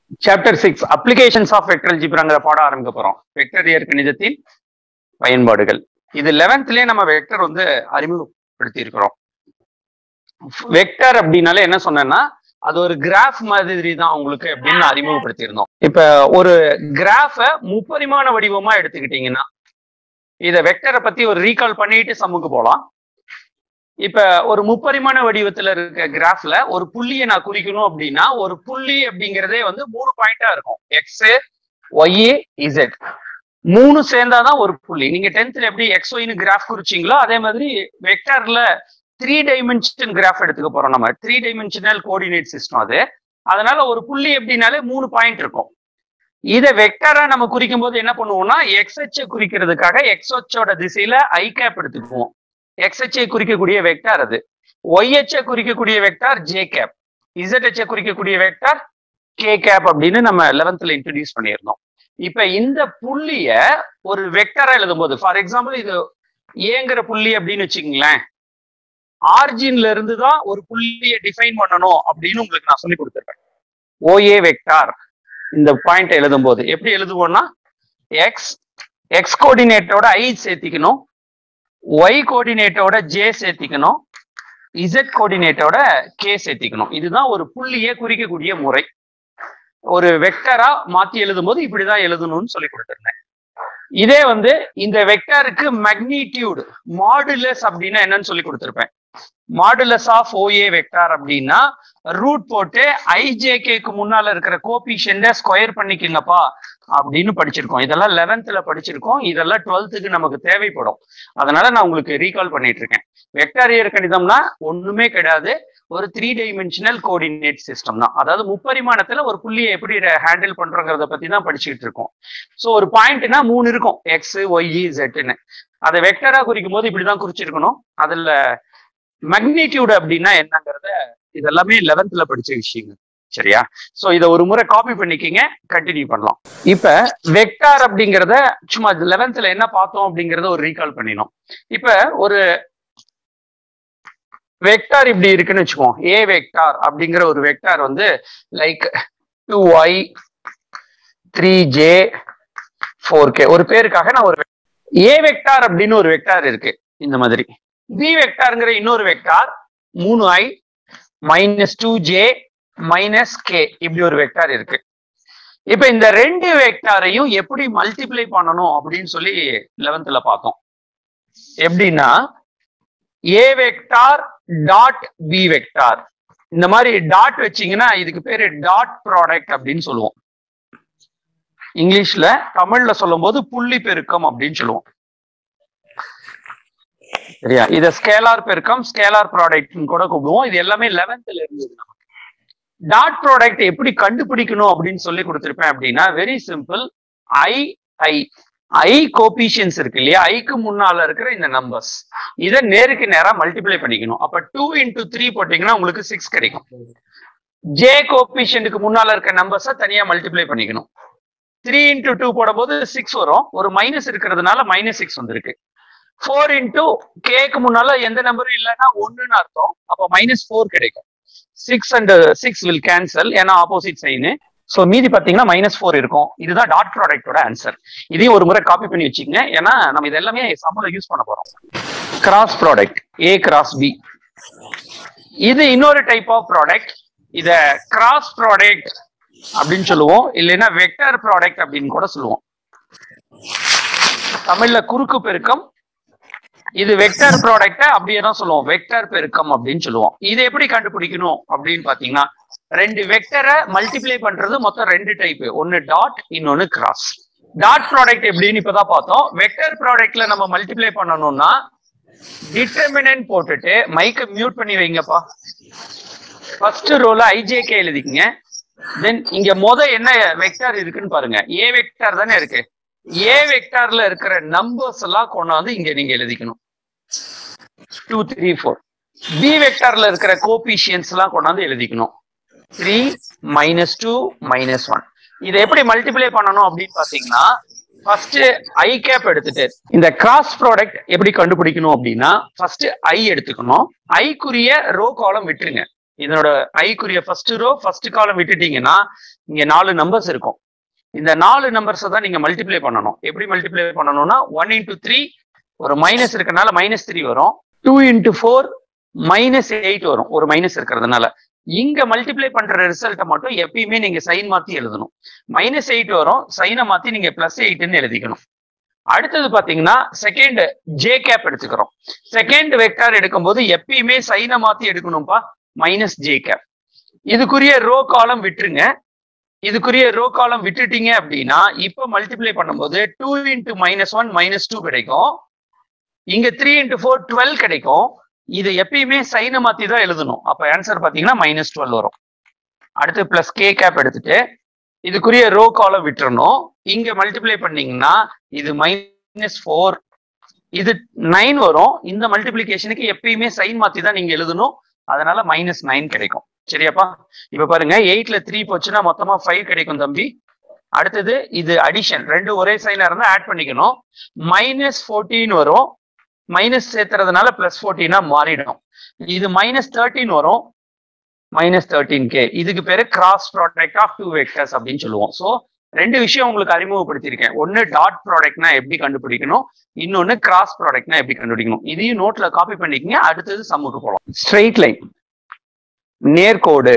Chapter six applications of vector அல்ஜிப்ராங்கிற பாடம் ஆரம்பிக்க போறோம் வெக்டர் இயற்கணிதத்தின் பயன்பாடுகள் இது லெவன்த்லயே நம்ம வெக்டர் வந்து அறிமுகப்படுத்தி இருக்கிறோம் வெக்டர் அப்படின்னாலே என்ன சொன்னேன்னா அது ஒரு கிராஃப் மாதிரி தான் உங்களுக்கு அப்படின்னு அறிமுகப்படுத்தியிருந்தோம் இப்ப ஒரு கிராஃப முப்பரிமாண வடிவமா எடுத்துக்கிட்டீங்கன்னா இத வெக்டரை பத்தி ஒரு ரீகால் பண்ணிட்டு சம்முக்கு போலாம் இப்ப ஒரு முப்பரிமாண வடிவத்துல இருக்க கிராஃப்ல ஒரு புள்ளியை நான் குறிக்கணும் அப்படின்னா ஒரு புள்ளி அப்படிங்கிறதே வந்து மூணு பாயிண்டா இருக்கும் எக்ஸ் ஒய் இசட் மூணு சேர்ந்தாதான் ஒரு புள்ளி நீங்க டென்த்ல எப்படி எக்ஸ் ஒய்னு கிராஃப் குறிச்சீங்களோ அதே மாதிரி வெக்டர்ல த்ரீ டைமென்ஷன் கிராஃப் எடுத்துக்க போறோம் நம்ம த்ரீ டைமென்ஷனல் கோஆர்டினேட் சிஸ்டம் அது அதனால ஒரு புள்ளி எப்படின்னாலே மூணு பாயிண்ட் இருக்கும் இதை வெக்டரா நம்ம குறிக்கும் போது என்ன பண்ணுவோம்னா எக்ஸ் அச்சை குறிக்கிறதுக்காக எக்ஸ் அச்சோட திசையில ஐ கேப் எடுத்துக்குவோம் எக்ஸ் அச்சை குறிக்கக்கூடிய வெக்டார் அது ஒய் அச்சை குறிக்கக்கூடிய வெக்டார் ஜே கேப் இசட் அச்சை குறிக்கக்கூடிய வெக்டார் கே கேப் அப்படின்னு நம்ம லெவன்த்ல இன்ட்ரடியூஸ் பண்ணியிருந்தோம் இப்ப இந்த புள்ளிய ஒரு வெக்டரா எழுதும் போது ஃபார் எக்ஸாம்பிள் இது ஏங்கிற புள்ளி அப்படின்னு வச்சுக்கங்களேன் ஆர்ஜின்ல இருந்து தான் ஒரு புள்ளியை டிஃபைன் பண்ணணும் அப்படின்னு உங்களுக்கு நான் சொல்லி கொடுத்துருக்கேன் ஓஏ வெக்டார் இந்த பாயிண்ட் எழுதும் போது எப்படி எழுதுவோம்னா எக்ஸ் எக்ஸ் கோஆர்டினேட்டோட ஐ சேர்த்திக்கணும் ஒய் கோஆர்டினேட்டோட ஜே சேர்த்திக்கணும் இசட் கோஆர்டினேட்டோட கே சேர்த்திக்கணும் இதுதான் ஒரு புள்ளியை குறிக்கக்கூடிய முறை ஒரு வெக்டரா மாத்தி எழுதும் போது இப்படிதான் எழுதணும்னு சொல்லி கொடுத்துருந்தேன் இதே வந்து இந்த வெக்டருக்கு மேக்னிடியூட் மாடுலஸ் அப்படின்னா என்னன்னு சொல்லி கொடுத்துருப்பேன் மாடுலஸ் ஆஃப் ஓஏ வெக்டார் அப்படின்னா ரூட் போட்டு ஐஜேகேக்கு முன்னால இருக்கிற கோபிஷியண்ட ஸ்கொயர் பண்ணிக்கங்கப்பா அப்படின்னு படிச்சிருக்கோம் இதெல்லாம் லெவன்த்ல படிச்சிருக்கோம் இதெல்லாம் டுவெல்த்துக்கு நமக்கு தேவைப்படும் அதனால நான் உங்களுக்கு ரீகால் பண்ணிட்டு இருக்கேன் வெக்டாரியர் கணிதம்னா ஒண்ணுமே கிடையாது ஒரு த்ரீ டைமென்ஷனல் கோஆர்டினேட் சிஸ்டம் தான் அதாவது முப்பரிமாணத்துல ஒரு புள்ளியை எப்படி ஹேண்டில் பண்றோங்கிறத பத்தி தான் படிச்சுக்கிட்டு இருக்கோம் ஸோ ஒரு பாயிண்ட்னா மூணு இருக்கும் எக்ஸ் ஒய் ஜெட்னு அதை வெக்டரா குறிக்கும் போது இப்படிதான் குறிச்சிருக்கணும் அதுல மேக்னிடியூட் அப்படின்னா என்னங்கிறத இதெல்லாமே லெவன்த்ல படிச்ச விஷயங்க சரியா சோ இத ஒரு முறை காப்பி பண்ணிக்கிங்க கண்டினியூ பண்ணலாம் இப்ப வெக்டார் அப்படிங்கிறத சும்மா லெவன்த்ல என்ன பார்த்தோம் அப்படிங்கறத ஒரு ரீகால் பண்ணினோம் இப்ப ஒரு வெக்டார் இப்படி இருக்குன்னு வச்சுக்கோம் ஏ வெக்டார் அப்படிங்கிற ஒரு வெக்டார் வந்து like two Y three J four K ஒரு பேருக்காக நான் ஒரு ஏ வெக்டார் அப்படின்னு ஒரு வெக்டார் இருக்கு இந்த மாதிரி பி வெக்டாருங்கிற இன்னொரு வெக்டார் மூணு I minus two J minus K இப்படி ஒரு வெக்டார் இருக்கு இப்ப இந்த ரெண்டு வெக்டாரையும் எப்படி மல்டிப்ளை பண்ணணும் அப்படின்னு சொல்லி லெவன்த்ல பார்த்தோம் எப்படின்னா A vector dot B vector இந்த மாதிரி டாட் வச்சீங்கன்னா இதுக்கு பேரு டாட் ப்ராடக்ட் அப்படின்னு சொல்லுவோம் இங்கிலீஷ்ல தமிழ்ல சொல்லும் போது புள்ளி பெருக்கம் அப்படின்னு சொல்லுவோம் சரியா இத ஸ்கேலார் பெருக்கம் ஸ்கேலார் ப்ராடக்ட் கூட கூப்பிடுவோம் இது எல்லாமே லெவன்த்ல இருந்தது நமக்கு டாட் ப்ராடக்ட் எப்படி கண்டுபிடிக்கணும் அப்படின்னு சொல்லி கொடுத்துருப்பேன் அப்படின்னா very simple I I I coefficients இருக்கு இல்லையா ஐக்கு முன்னால இருக்கிற இந்த நம்பர்ஸ் இதை நேருக்கு நேரா மல்டிப்ளை பண்ணிக்கணும் அப்ப டூ இன்டூ த்ரீ போட்டீங்கன்னா உங்களுக்கு சிக்ஸ் கிடைக்கும் ஜே கோபிஷியன்ட்டுக்கு முன்னால இருக்க நம்பர்ஸை தனியா மல்டிப்ளை பண்ணிக்கணும் த்ரீ இன்டூ டூ போடும்போது சிக்ஸ் வரும் ஒரு மைனஸ் இருக்கிறதுனால மைனஸ் சிக்ஸ் வந்திருக்கு ஃபோர் இன்டூ கேக்கு முன்னால எந்த நம்பரும் இல்லைன்னா ஒன்னுன்னு அர்த்தம் அப்போ மைனஸ் ஃபோர் கிடைக்கும் six and six will cancel ஏன்னா ஆப்போசிட் சைனு ஸோ மீதி பார்த்தீங்கன்னா மைனஸ் ஃபோர் இருக்கும் இதுதான் டாட் ப்ராடக்டோட ஆன்சர் இதையும் ஒரு முறை காப்பி பண்ணி வச்சுக்கங்க ஏன்னா நம்ம இது எல்லாமே சம்பளம் யூஸ் பண்ண போறோம் cross product A cross B இது இன்னொரு டைப் ஆஃப் ப்ராடக்ட் இத கிராஸ் ப்ராடக்ட் அப்படின்னு சொல்லுவோம் இல்லைன்னா வெக்டர் ப்ராடக்ட் அப்படின்னு கூட சொல்லுவோம் தமிழ்ல குறுக்கு பெருக்கம் இது வெக்டர் ப்ராடக்ட அப்படியே தான் சொல்லுவோம் வெக்டர் பெருக்கம் அப்படின்னு சொல்லுவோம் இது எப்படி கண்டுபிடிக்கணும் அப்படின்னு பாத்தீங்கன்னா ரெண்டு வெக்டரை மல்டிப்ளை பண்றது மொத்தம் ரெண்டு டைப் ஒன்னு டாட் இன்னொன்னு கிராஸ் டாட் ப்ராடக்ட் எப்படின்னு இப்பதான் பார்த்தோம் வெக்டர் ப்ராடக்ட்ல நம்ம மல்டிப்ளை பண்ணணும்னா டிட்டர்மினன்ட் போட்டுட்டு மைக்க மியூட் பண்ணி வைங்கப்பா ஃபர்ஸ்ட் ரோல ஐஜேகே எழுதிக்கங்க தென் இங்க மொத என்ன வெக்டார் இருக்குன்னு பாருங்க ஏ வெக்டார் தானே இருக்கு ஏ வெக்டார்ல இருக்கிற நம்பர்ஸ் எல்லாம் கொண்டாந்து இங்க நீங்க எழுதிக்கணும் டூ த்ரீ ஃபோர் பி வெக்டார்ல இருக்கிற கோபிஷியன்ஸ் எல்லாம் கொண்டாந்து எழுதிக்கணும் three minus two minus one இதை எப்படி மல்டிப்ளை பண்ணணும் அப்படின்னு பாத்தீங்கன்னா ஃபர்ஸ்ட் ஐ கேப் எடுத்துட்டு இந்த கிராஸ் ப்ராடக்ட் எப்படி கண்டுபிடிக்கணும் அப்படின்னா ஃபர்ஸ்ட் ஐ எடுத்துக்கணும் ஐக்குரிய ரோ காலம் விட்டுருங்க இதனோட ஐக்குரிய ஃபர்ஸ்ட் ரோ ஃபர்ஸ்ட் காலம் விட்டுட்டீங்கன்னா இங்க நாலு நம்பர்ஸ் இருக்கும் இந்த நாலு நம்பர்ஸை தான் நீங்க மல்டிப்ளை பண்ணணும் எப்படி மல்டிப்ளை பண்ணணும்னா ஒன் இன்டூ த்ரீ ஒரு மைனஸ் இருக்கனால மைனஸ் த்ரீ வரும் two into four minus eight வரும் ஒரு மைனஸ் இருக்கிறதுனால இங்க மல்டிப்ளை பண்ற ரிசல்ட்டை மட்டும் எப்பயுமே நீங்க சைன் மாத்தி எழுதணும் மைனஸ் எயிட் வரும் சைனை மாத்தி நீங்க பிளஸ் எயிட்னு எழுதிக்கணும் அடுத்தது பாத்தீங்கன்னா செகண்ட் ஜே கேப் எடுத்துக்கிறோம் செகண்ட் வெக்டார் எடுக்கும்போது எப்பயுமே சைனை மாத்தி எடுக்கணும்ப்பா மைனஸ் ஜே கேப் இதுக்குரிய ரோ காலம் விட்டுருங்க இதுக்குரிய ரோ காலம் விட்டுட்டீங்க அப்படின்னா இப்ப மல்டிப்ளை பண்ணும்போது two into minus one minus two கிடைக்கும் இங்க த்ரீ இன்டூ ஃபோர் டுவெல் கிடைக்கும் இது எப்பயுமே சைனை மாத்தி தான் எழுதணும் அப்ப ஆன்சர் பாத்தீங்கன்னா மைனஸ் டுவெல் வரும் அடுத்து பிளஸ் கே கேப் எடுத்துட்டு இதுக்குரிய ரோ காலம் விட்டுறணும் இங்க மல்டிப்ளை பண்ணீங்கன்னா இது மைனஸ் ஃபோர் இது நைன் வரும் இந்த மல்டிபிளிகேஷனுக்கு எப்பயுமே சைன் மாத்தி தான் நீங்க எழுதணும் அதனால மைனஸ் நைன் கிடைக்கும் சரியாப்பா இப்ப பாருங்க எயிட்ல த்ரீ போச்சுன்னா மொத்தமா ஃபைவ் கிடைக்கும் தம்பி அடுத்தது இது அடிஷன் ரெண்டு ஒரே சைனா இருந்தா ஆட் பண்ணிக்கணும் மைனஸ் ஃபோர்டீன் வரும் மைனஸ் சேர்த்துறதுனால பிளஸ் ஃபோர்டீனா மாறிடும் இது மைனஸ் தேர்ட்டீன் வரும் மைனஸ் தேர்ட்டீன் கே இதுக்கு பேரு cross product of two vectors அப்படின்னு சொல்லுவோம் ஸோ ரெண்டு விஷயம் உங்களுக்கு அறிமுகப்படுத்தியிருக்கேன் ஒன்னு டாட் ப்ராடக்ட்னா எப்படி கண்டுபிடிக்கணும் இன்னொன்னு கிராஸ் ப்ராடக்ட்னா எப்படி கண்டுபிடிக்கணும் இதையும் நோட்ல காப்பி பண்ணிக்கங்க அடுத்தது சம்முக்கு போகலாம் ஸ்ட்ரெயிட் லைன் நேர்கோடு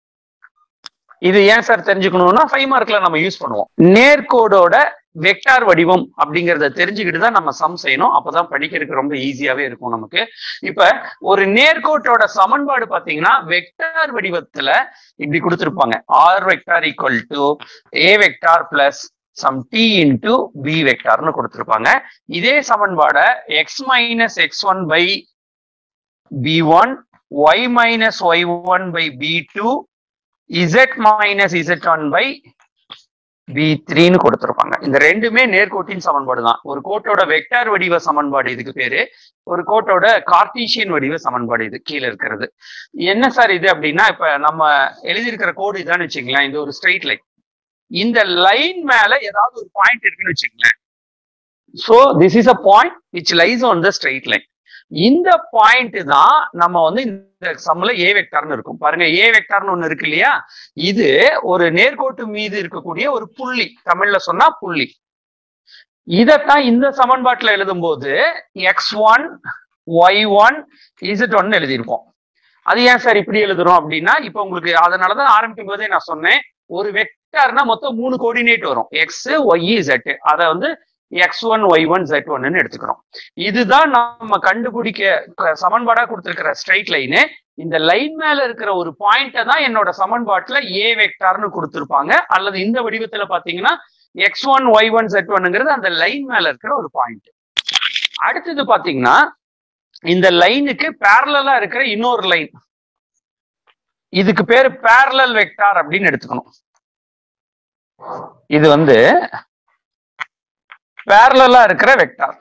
இது ஏன் சார் தெரிஞ்சுக்கணும்னா ஃபைவ் மார்க்ல நம்ம யூஸ் பண்ணுவோம் நேர்கோடோட வெக்டார் வடிவம் அப்படிங்கறத தெரிஞ்சுக்கிட்டு தான் நம்ம சம் செய்யணும் அப்பதான் படிக்கிறதுக்கு ரொம்ப ஈஸியாவே இருக்கும் நமக்கு இப்ப ஒரு நேர்கோட்டோட சமன்பாடு பாத்தீங்கன்னா வெக்டார் வடிவத்துல இப்படி கொடுத்திருப்பாங்க R vector equal to A vector plus some T into B வெக்டார்னு கொடுத்திருப்பாங்க இதே சமன்பாட X minus X one by B one Y minus Y one by B two Z minus Z one by B த்ரீன்னு கொடுத்திருப்பாங்க இந்த ரெண்டுமே நேர்கோட்டின் சமன்பாடு தான் ஒரு கோட்டோட வெக்டார் வடிவ சமன்பாடு இதுக்கு பேரு ஒரு கோட்டோட கார்டீசியன் வடிவ சமன்பாடு இது கீழே இருக்கிறது என்ன சார் இது அப்படின்னா இப்ப நம்ம எழுதியிருக்கிற கோடு இதான்னு வச்சுங்களேன் இது ஒரு ஸ்ட்ரெயிட் லைன் இந்த லைன் மேல ஏதாவது ஒரு பாயிண்ட் இருக்குன்னு வச்சுங்களேன் so this is a point which lies on the straight line இந்த பாயிண்ட் தான் நம்ம வந்து இந்த சம்ல ஏ வெக்டார்னு இருக்கும் பாருங்க ஏ வெக்டார்னு ஒண்ணு இருக்கு இல்லையா இது ஒரு நேர்கோட்டு மீது இருக்கக்கூடிய ஒரு புள்ளி தமிழ்ல சொன்னா புள்ளி இதத்தான் இந்த சமன்பாட்டுல எழுதும் போது X one Y one Z one எழுதியிருப்போம் அது ஏன் சார் இப்படி எழுதுறோம் அப்படின்னா இப்ப உங்களுக்கு அதனாலதான் ஆரம்பிக்கும் போதே நான் சொன்னேன் ஒரு வெக்டார்னா மொத்தம் மூணு கோஆர்டினேட் வரும் எக்ஸ் ஒய் இசட் அதை வந்து X one Y one Z ஒன்னு எடுத்துக்கிறோம் இதுதான் நம்ம கண்டுபிடிக்க சமன்பாடா கொடுத்திருக்கிற ஸ்ட்ரைட் லைனு இந்த லைன் மேல இருக்கிற ஒரு பாயிண்ட்டை தான் என்னோட சமன்பாட்டுல ஏ வெக்டார்னு கொடுத்திருப்பாங்க அல்லது இந்த வடிவத்துல பாத்தீங்கன்னா X one Y one Z ஒன்னுங்கிறது அந்த லைன் மேல இருக்கிற ஒரு பாயிண்ட் அடுத்தது பாத்தீங்கன்னா இந்த லைனுக்கு பேரலா இருக்கிற இன்னொரு லைன் இதுக்கு பேரு பேரலல் வெக்டார் அப்படின்னு எடுத்துக்கணும் இது வந்து பேரலா இருக்கிற வெக்டார்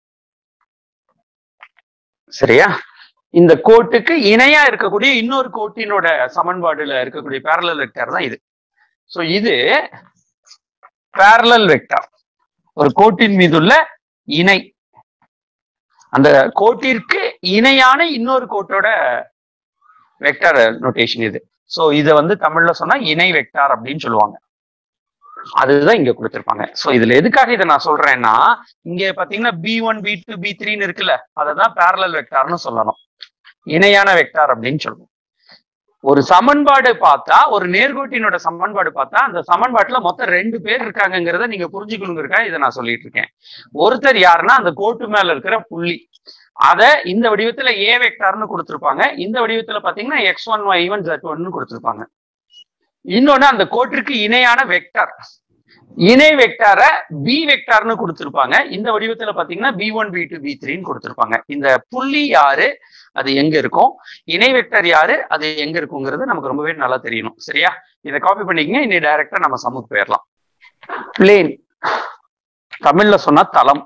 சரியா இந்த கோட்டுக்கு இணையா இருக்கக்கூடிய இன்னொரு கோட்டினோட சமன்பாடுல இருக்கக்கூடிய பேரலல் வெக்டார் தான் இது சோ இது பேரலல் வெக்டார் ஒரு கோட்டின் மீதுள்ள இணை அந்த கோட்டிற்கு இணையான இன்னொரு கோட்டோட வெக்டார் நோட்டேஷன் இது சோ இத வந்து தமிழ்ல சொன்னா இணை வெக்டார் அப்படின்னு சொல்லுவாங்க அதுதான் இங்க கொடுத்திருப்பாங்க சோ இதுல எதுக்காக இதை நான் சொல்றேன்னா இங்க பாத்தீங்கன்னா B one B two B த்ரீன்னு இருக்குல்ல அததான் பேரலல் வெக்டார்னு சொல்லணும் இணையான வெக்டார் அப்படின்னு சொல்லுவோம் ஒரு சமன்பாடு பார்த்தா ஒரு நேர்கோட்டினோட சமன்பாடு பார்த்தா அந்த சமன்பாட்டுல மொத்தம் ரெண்டு பேர் இருக்காங்கிறத நீங்க புரிஞ்சுக்கணுங்கிறக்காக இதை நான் சொல்லிட்டு இருக்கேன் ஒருத்தர் யாருன்னா அந்த கோட்டு மேல இருக்கிற புள்ளி அத இந்த வடிவத்துல ஏ வெக்டார்னு கொடுத்திருப்பாங்க இந்த வடிவத்துல பாத்தீங்கன்னா X one Y one Z ஒன்னு கொடுத்திருப்பாங்க இன்னொன்னு அந்த கோட்டிற்கு இணையான வெக்டார் இணை வெக்டார பி வெக்டார்னு கொடுத்திருப்பாங்க இந்த வடிவத்துல பாத்தீங்கன்னா B one B two B த்ரீன்னு கொடுத்திருப்பாங்க இந்த புள்ளி யாரு அது எங்க இருக்கும் இணை வெக்டர் யாரு அது எங்க இருக்குங்கிறது நமக்கு ரொம்பவே நல்லா தெரியணும் சரியா இதை காப்பி பண்ணிக்கங்க இன்னி டைரக்டா நம்ம சமுக்கு போயிடலாம் பிளேன் தமிழ்ல சொன்னா தளம்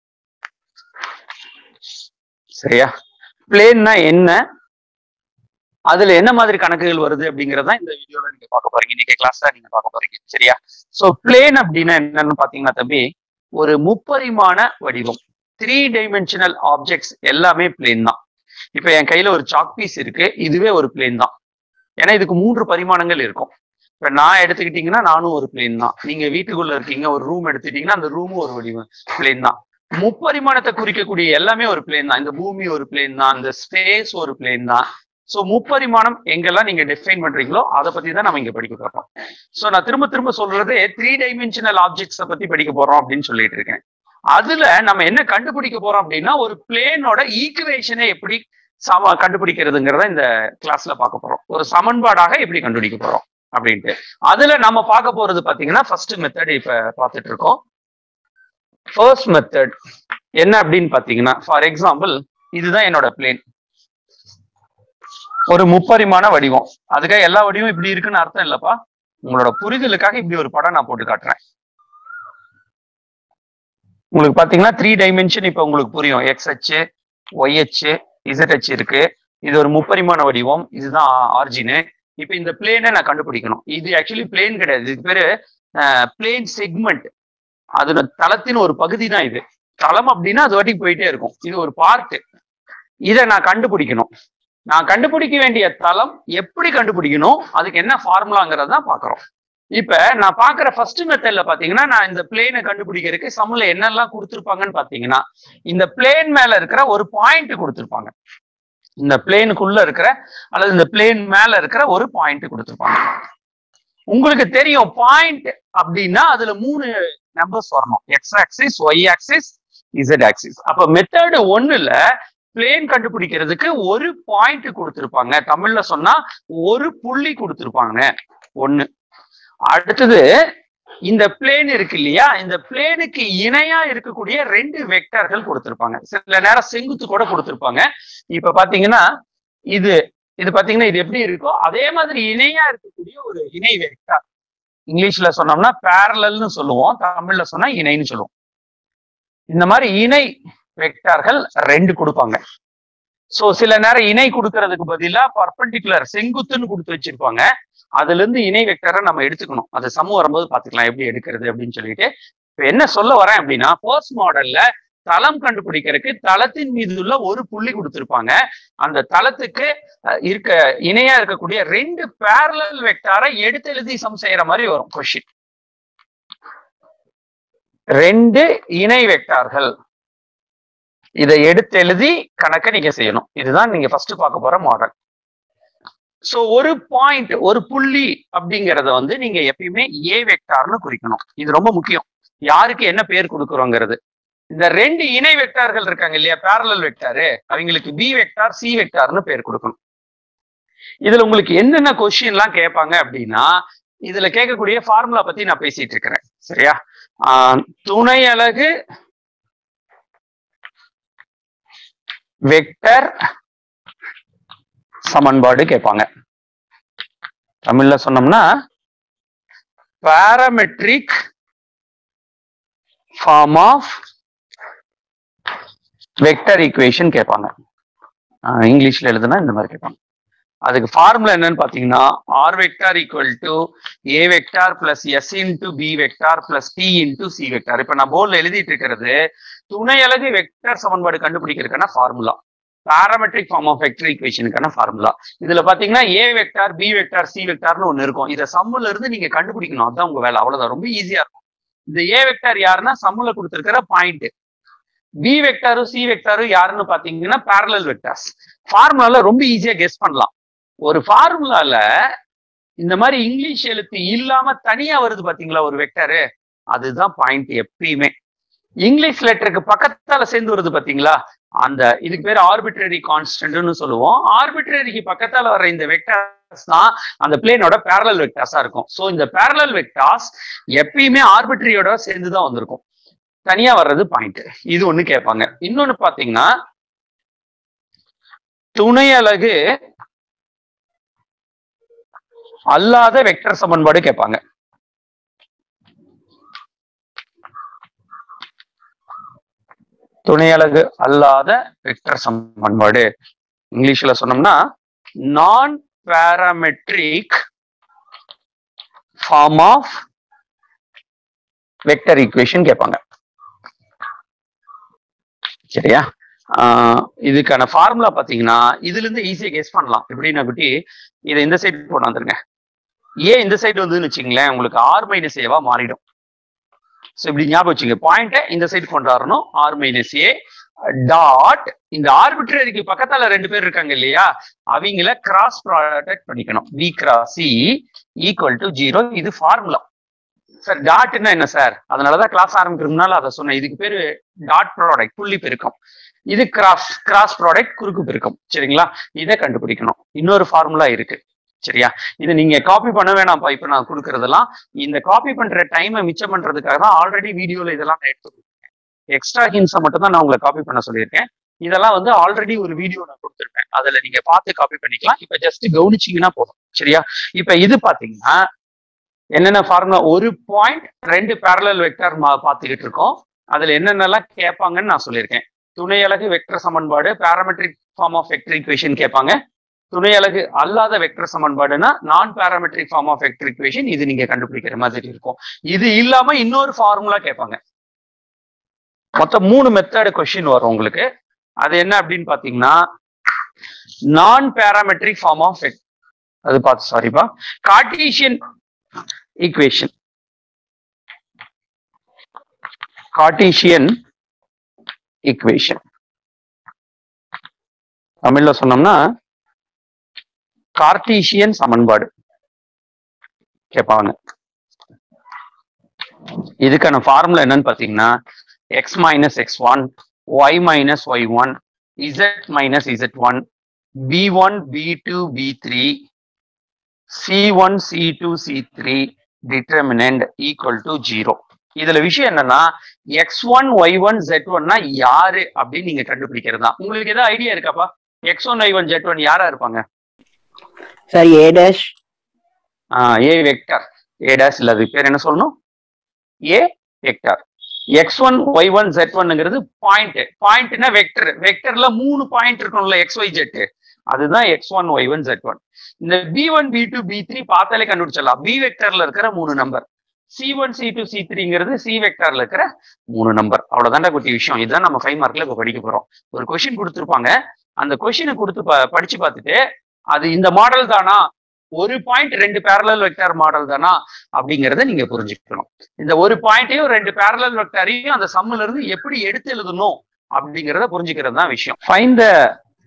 சரியா பிளேன்னா என்ன அதுல என்ன மாதிரி கணக்குகள் வருது அப்படிங்கறத இந்த வீடியோல நீங்க பார்க்க போறீங்க இன்னைக்கு கிளாஸ்ல நீங்க பார்க்க போறீங்க சரியா சோ பிளேன் அப்படின்னா என்னன்னு பாத்தீங்கன்னா தம்பி ஒரு முப்பரிமாண வடிவம் த்ரீ டைமென்ஷனல் ஆப்ஜெக்ட்ஸ் எல்லாமே பிளேன் தான் இப்ப என் கையில ஒரு சாக் பீஸ் இருக்கு இதுவே ஒரு பிளேன் தான் ஏன்னா இதுக்கு மூன்று பரிமாணங்கள் இருக்கும் இப்ப நான் எடுத்துக்கிட்டீங்கன்னா நானும் ஒரு பிளேன் தான் நீங்க வீட்டுக்குள்ள இருக்கீங்க ஒரு ரூம் எடுத்துக்கிட்டீங்கன்னா அந்த ரூமும் ஒரு வடிவம் பிளேன் தான் முப்பரிமாணத்தை குறிக்கக்கூடிய எல்லாமே ஒரு பிளேன் தான் இந்த பூமி ஒரு பிளேன் தான் இந்த ஸ்பேஸ் ஒரு பிளேன் தான் ஸோ முப்பரிமாணம் எங்கெல்லாம் நீங்க டிஃபைன் பண்றீங்களோ அதை பத்தி தான் நம்ம இங்க படிக்க போறோம் ஸோ நான் திரும்ப திரும்ப சொல்றது த்ரீ டைமென்ஷனல் ஆப்ஜெக்ட்ஸை பத்தி படிக்க போறோம் அப்படின்னு சொல்லிட்டு இருக்கேன் அதுல நம்ம என்ன கண்டுபிடிக்க போறோம் அப்படின்னா ஒரு பிளேனோட ஈக்குவேஷனை எப்படி சம கண்டுபிடிக்கிறதுங்கிறத இந்த கிளாஸ்ல பார்க்க போறோம் ஒரு சமன்பாடாக எப்படி கண்டுபிடிக்க போறோம் அப்படின்ட்டு அதுல நம்ம பார்க்க போறது பாத்தீங்கன்னா ஃபர்ஸ்ட் மெத்தட் இப்ப பார்த்துட்டு இருக்கோம் ஃபர்ஸ்ட் மெத்தட் என்ன அப்படின்னு பாத்தீங்கன்னா ஃபார் எக்ஸாம்பிள் இதுதான் என்னோட பிளேன் ஒரு முப்பரிமாண வடிவம் அதுக்காக எல்லா வடிவம் இப்படி இருக்குன்னு அர்த்தம் இல்லப்பா உங்களோட புரிதலுக்காக இப்படி ஒரு படம் நான் போட்டு காட்டுறேன் உங்களுக்கு பாத்தீங்கன்னா த்ரீ டைமென்ஷன் இப்ப உங்களுக்கு புரியும் எக்ஸ் அச்சு ஒய் அச்சு இசட் அச்சு இருக்கு இது ஒரு முப்பரிமாண வடிவம் இதுதான் ஆர்ஜினு இப்ப இந்த பிளேனை நான் கண்டுபிடிக்கணும் இது ஆக்சுவலி பிளேன் கிடையாது இதுக்கு பேரு பிளேன் செக்மெண்ட் அது தளத்தின் ஒரு பகுதி தான் இது தளம் அப்படின்னா அது வாட்டிக்கு போயிட்டே இருக்கும் இது ஒரு பார்ட் இதை நான் கண்டுபிடிக்கணும் நான் கண்டுபிடிக்க வேண்டிய தளம் எப்படி கண்டுபிடிக்கணும் அதுக்கு என்ன ஃபார்முலாங்கிறத தான் பாக்குறோம் இப்ப நான் பாக்குற ஃபர்ஸ்ட் மெத்தட்ல பாத்தீங்கன்னா நான் இந்த பிளேனை கண்டுபிடிக்கிறதுக்கு சம்ல என்னெல்லாம் கொடுத்துருப்பாங்கன்னு பாத்தீங்கன்னா இந்த பிளேன் மேல இருக்கிற ஒரு பாயிண்ட் கொடுத்துருப்பாங்க இந்த பிளேனுக்குள்ள இருக்கிற அல்லது இந்த பிளேன் மேல இருக்கிற ஒரு பாயிண்ட் கொடுத்துருப்பாங்க உங்களுக்கு தெரியும் பாயிண்ட் அப்படின்னா அதுல மூணு நம்பர்ஸ் வரணும் X axis Y axis Z axis அப்ப மெத்தடு ஒண்ணுல பிளேன் கண்டுபிடிக்கிறதுக்கு ஒரு பாயிண்ட் கொடுத்துருப்பாங்க தமிழ்ல சொன்னா ஒரு புள்ளி கொடுத்துருப்பாங்க ஒண்ணு அடுத்தது இந்த பிளேன் இருக்கு இல்லையா இந்த பிளேனுக்கு இணையா இருக்கக்கூடிய ரெண்டு வெக்டர்கள் கொடுத்திருப்பாங்க சில நேரம் செங்குத்து கூட கொடுத்திருப்பாங்க இப்ப பாத்தீங்கன்னா இது இது பாத்தீங்கன்னா இது எப்படி இருக்கோ அதே மாதிரி இணையா இருக்கக்கூடிய ஒரு இணை வெக்டர் இங்கிலீஷ்ல சொன்னோம்னா பேரலல்னு சொல்லுவோம் தமிழ்ல சொன்னா இணைன்னு சொல்லுவோம் இந்த மாதிரி இணை வெக்டார்கள் ரெண்டு கொடுப்பாங்க சோ சில நேரம் இணை கொடுக்கறதுக்கு பதிலா பர்பண்டிகுலர் செங்குத்துன்னு கொடுத்து வச்சிருப்பாங்க அதுல இருந்து இணை வெக்டரை நம்ம எடுத்துக்கணும் அது சமூகம் வரும்போது பாத்துக்கலாம் எப்படி எடுக்கிறது அப்படின்னு சொல்லிட்டு இப்ப என்ன சொல்ல வரேன் அப்படின்னா போஸ்ட் மாடல்ல தளம் கண்டுபிடிக்கிறதுக்கு தளத்தின் மீது உள்ள ஒரு புள்ளி கொடுத்திருப்பாங்க அந்த தளத்துக்கு இருக்க இணையா இருக்கக்கூடிய ரெண்டு பேரலல் வெக்டாரை எடுத்து எழுதி சம் செய்யற மாதிரி வரும் கொஸ்டின் ரெண்டு இணை வெக்டார்கள் இதை எடுத்து எழுதி கணக்கை நீங்க செய்யணும் இதுதான் நீங்க ஃபர்ஸ்ட் பார்க்க போற மாடல் சோ ஒரு பாயிண்ட் ஒரு புள்ளி அப்படிங்கறத வந்து நீங்க எப்பயுமே ஏ வெக்டார்னு குறிக்கணும் இது ரொம்ப முக்கியம் யாருக்கு என்ன பேர் கொடுக்குறோங்கிறது இந்த ரெண்டு இணை வெக்டார்கள் இருக்காங்க இல்லையா பேரலல் வெக்டாரு அவங்களுக்கு பி வெக்டார் சி வெக்டார்னு பேர் கொடுக்கணும் இதுல உங்களுக்கு என்னென்ன கொஸ்டின் எல்லாம் கேட்பாங்க அப்படின்னா இதுல கேட்கக்கூடிய ஃபார்முலா பத்தி நான் பேசிட்டு இருக்கிறேன் சரியா ஆஹ் துணை அலகு வெக்டர் சமன்பாடு கேட்பாங்க தமிழ்ல சொன்னோம்னா parametric form of vector equation கேட்பாங்க இங்கிலீஷ்ல எழுதுனா இந்த மாதிரி கேட்பாங்க அதுக்கு ஃபார்முலா என்னன்னு பாத்தீங்கன்னா R vector equal to A vector plus S into B vector plus T into C vector இப்ப நான் போர்டில் எழுதிட்டு இருக்கிறது துணை அலகு வெக்டர் சமன்பாடு கண்டுபிடிக்கிறதுக்கான formula parametric form of vector ஈக்குவேஷனுக்கான ஃபார்முலா இதுல பாத்தீங்கன்னா A vector B vector C வெக்டார்னு ஒண்ணு இருக்கும் இதை சம்முல இருந்து நீங்க கண்டுபிடிக்கணும் அதுதான் உங்க வேலை அவ்வளவுதான் ரொம்ப ஈஸியா இருக்கும் இந்த ஏ வெக்டார் யாருன்னா சம்முல கொடுத்துருக்கிற பாயிண்ட் பி வெக்டாரும் சி வெக்டாரும் யாருன்னு பாத்தீங்கன்னா பேரலல் வெக்டார்ஸ் ஃபார்முலால ரொம்ப ஈஸியா கெஸ் பண்ணலாம் ஒரு ஃபார்முலால இந்த மாதிரி இங்கிலீஷ் எழுத்து இல்லாம தனியா வருது பாத்தீங்களா ஒரு வெக்டரு அதுதான் பாயிண்ட் எப்பயுமே இங்கிலீஷ் லெட்டருக்கு பக்கத்தால சேர்ந்து வருது பாத்தீங்களா அந்த இதுக்கு பேர் ஆர்பிட்ரரி கான்ஸ்டன்ட்னு சொல்லுவோம் ஆர்பிட்ரரிக்கு பக்கத்தால வர இந்த வெக்டார்ஸ் தான் அந்த பிளேனோட பேரலல் வெக்டார்ஸா இருக்கும் ஸோ இந்த பேரலல் வெக்டார்ஸ் எப்பயுமே ஆர்பிட்ரியோட சேர்ந்து தான் வந்திருக்கும் தனியா வர்றது பாயிண்ட் இது ஒண்ணு கேட்பாங்க இன்னொன்னு பாத்தீங்கன்னா துணை அலகு அல்லாத வெக்டர் சமன்பாடு கேட்பாங்க துணை அலகு அல்லாத வெக்டர் சமன்பாடு இங்கிலீஷ்ல சொன்னோம்னா நான் parametric form of vector equation கேட்பாங்க சரியா ஆஹ் இதுக்கான ஃபார்முலா பாத்தீங்கன்னா இதுல இருந்து ஈஸியா கெஸ் பண்ணலாம் எப்படின்னா குட்டி இதை இந்த சைடு போட்டு வந்துருங்க ஏ இந்த சைடு வந்துன்னு வச்சுங்களேன் உங்களுக்கு ஆர் மைனஸ் ஏவா மாறிடும் ஸோ இப்படி ஞாபகம் வச்சுங்க பாயிண்ட்டை இந்த சைடு கொண்டு வரணும் ஆர் மைனஸ் ஏ டாட் இந்த ஆர்பிட்ரரிக்கு பக்கத்தால ரெண்டு பேர் இருக்காங்க இல்லையா அவங்கள கிராஸ் ப்ராடக்ட் பண்ணிக்கணும் B cross C equal to zero இது ஃபார்முலா சார் டாட்னா என்ன சார் அதனாலதான் கிளாஸ் ஆரம்பிக்கிறதுனால அதை சொன்னேன் இதுக்கு பேரு டாட் ப்ராடக்ட் புள்ளி பெருக்கம் இது கிராஸ் கிராஸ் ப்ராடக்ட் குறுக்கு பெருக்கம் சரிங்களா இதை கண்டுபிடிக்கணும் இன்னொரு ஃபார்முலா இருக்கு சரியா இது நீங்க காப்பி பண்ண வேணாம்ப்பா இப்ப நான் கொடுக்கறதெல்லாம் இந்த காப்பி பண்ற டைமை மிச்சம் பண்றதுக்காக தான் ஆல்ரெடி வீடியோல இதெல்லாம் நான் எடுத்து கொடுத்துருக்கேன் எக்ஸ்ட்ரா ஹின்ஸை மட்டும் தான் நான் உங்களை காப்பி பண்ண சொல்லியிருக்கேன் இதெல்லாம் வந்து ஆல்ரெடி ஒரு வீடியோ நான் கொடுத்துருப்பேன் அதுல நீங்க பார்த்து காப்பி பண்ணிக்கலாம் இப்ப ஜஸ்ட் கவனிச்சீங்கன்னா போதும் சரியா இப்ப இது பாத்தீங்கன்னா என்னென்ன ஃபார்முலா ஒரு பாயிண்ட் ரெண்டு பேரலல் வெக்டர் பார்த்துக்கிட்டு இருக்கோம் அதுல என்னென்னலாம் கேட்பாங்கன்னு நான் சொல்லியிருக்கேன் துணை அலகு வெக்டர் சமன்பாடு parametric form of vector equation கேட்பாங்க துணை அலகு அல்லாத வெக்டர் சமன்பாடுனா நான் parametric form of vector equation இது நீங்க கண்டுபிடிக்கிற மாதிரி இருக்கும் இது இல்லாம இன்னொரு ஃபார்முலா கேட்பாங்க மொத்தம் மூணு மெத்தட் கொஸ்டின் வரும் உங்களுக்கு அது என்ன அப்படின்னு பாத்தீங்கன்னா நான் பேராமெட்ரிக் ஃபார்ம் ஆஃப் அது பார்த்து சாரிப்பா கார்டீசியன் ஈக்குவேஷன் கார்டீசியன் ஈக்குவேஷன் தமிழ்ல சொன்னோம்னா கார்டீசியன் சமன்பாடு கேட்பாங்க இதுக்கான ஃபார்முலா என்னன்னு பாத்தீங்கன்னா X minus X one Y minus Y one Z minus Z one B one B two B three C one C two C three determinant equal to zero இதுல விஷயம் என்னன்னா X one Y one Z ஒன்னா யாரு அப்படின்னு நீங்க கண்டுபிடிக்கிறது தான் உங்களுக்கு ஏதாவது ஐடியா இருக்காப்பா X one Y one jet one யாரா இருப்பாங்க sir A dash A vector A dash இல்ல அது பேர் என்ன சொல்லணும் A vector X one Y one Z ஒன்னுங்கிறது பாயிண்ட் பாயிண்ட்னா வெக்டர் வெக்டர்ல மூணு பாயிண்ட் இருக்கும்ல எக்ஸ் ஒய் ஜெட் அதுதான் X one Y one jet one இந்த B one B two B three பார்த்தாலே கண்டுபிடிச்சிடலாம் பி வெக்டர்ல இருக்கிற மூணு நம்பர் C one C two C த்ரீங்கிறது சி வெக்டர்ல இருக்கிற மூணு நம்பர் அவ்வளவுதான்டா குட்டி விஷயம் இதுதான் நம்ம ஃபைவ் மார்க்ல இப்ப படிக்க போறோம் ஒரு கொஸ்டின் கொடுத்துருப்பாங்க அந்த கொஸ்டினை கொடுத்து ப- படிச்சு பார்த்துட்டு அது இந்த மாடல் தானா ஒரு பாயிண்ட் ரெண்டு பேரலல் வெக்டர் மாடல் தானா அப்படிங்கறத நீங்க புரிஞ்சுக்கணும் இந்த ஒரு பாயிண்ட்டையும் ரெண்டு பேரலல் வெக்டரையும் அந்த சம்முல இருந்து எப்படி எடுத்து எழுதணும் அப்படிங்கறத புரிஞ்சுக்கிறது தான் விஷயம் fine the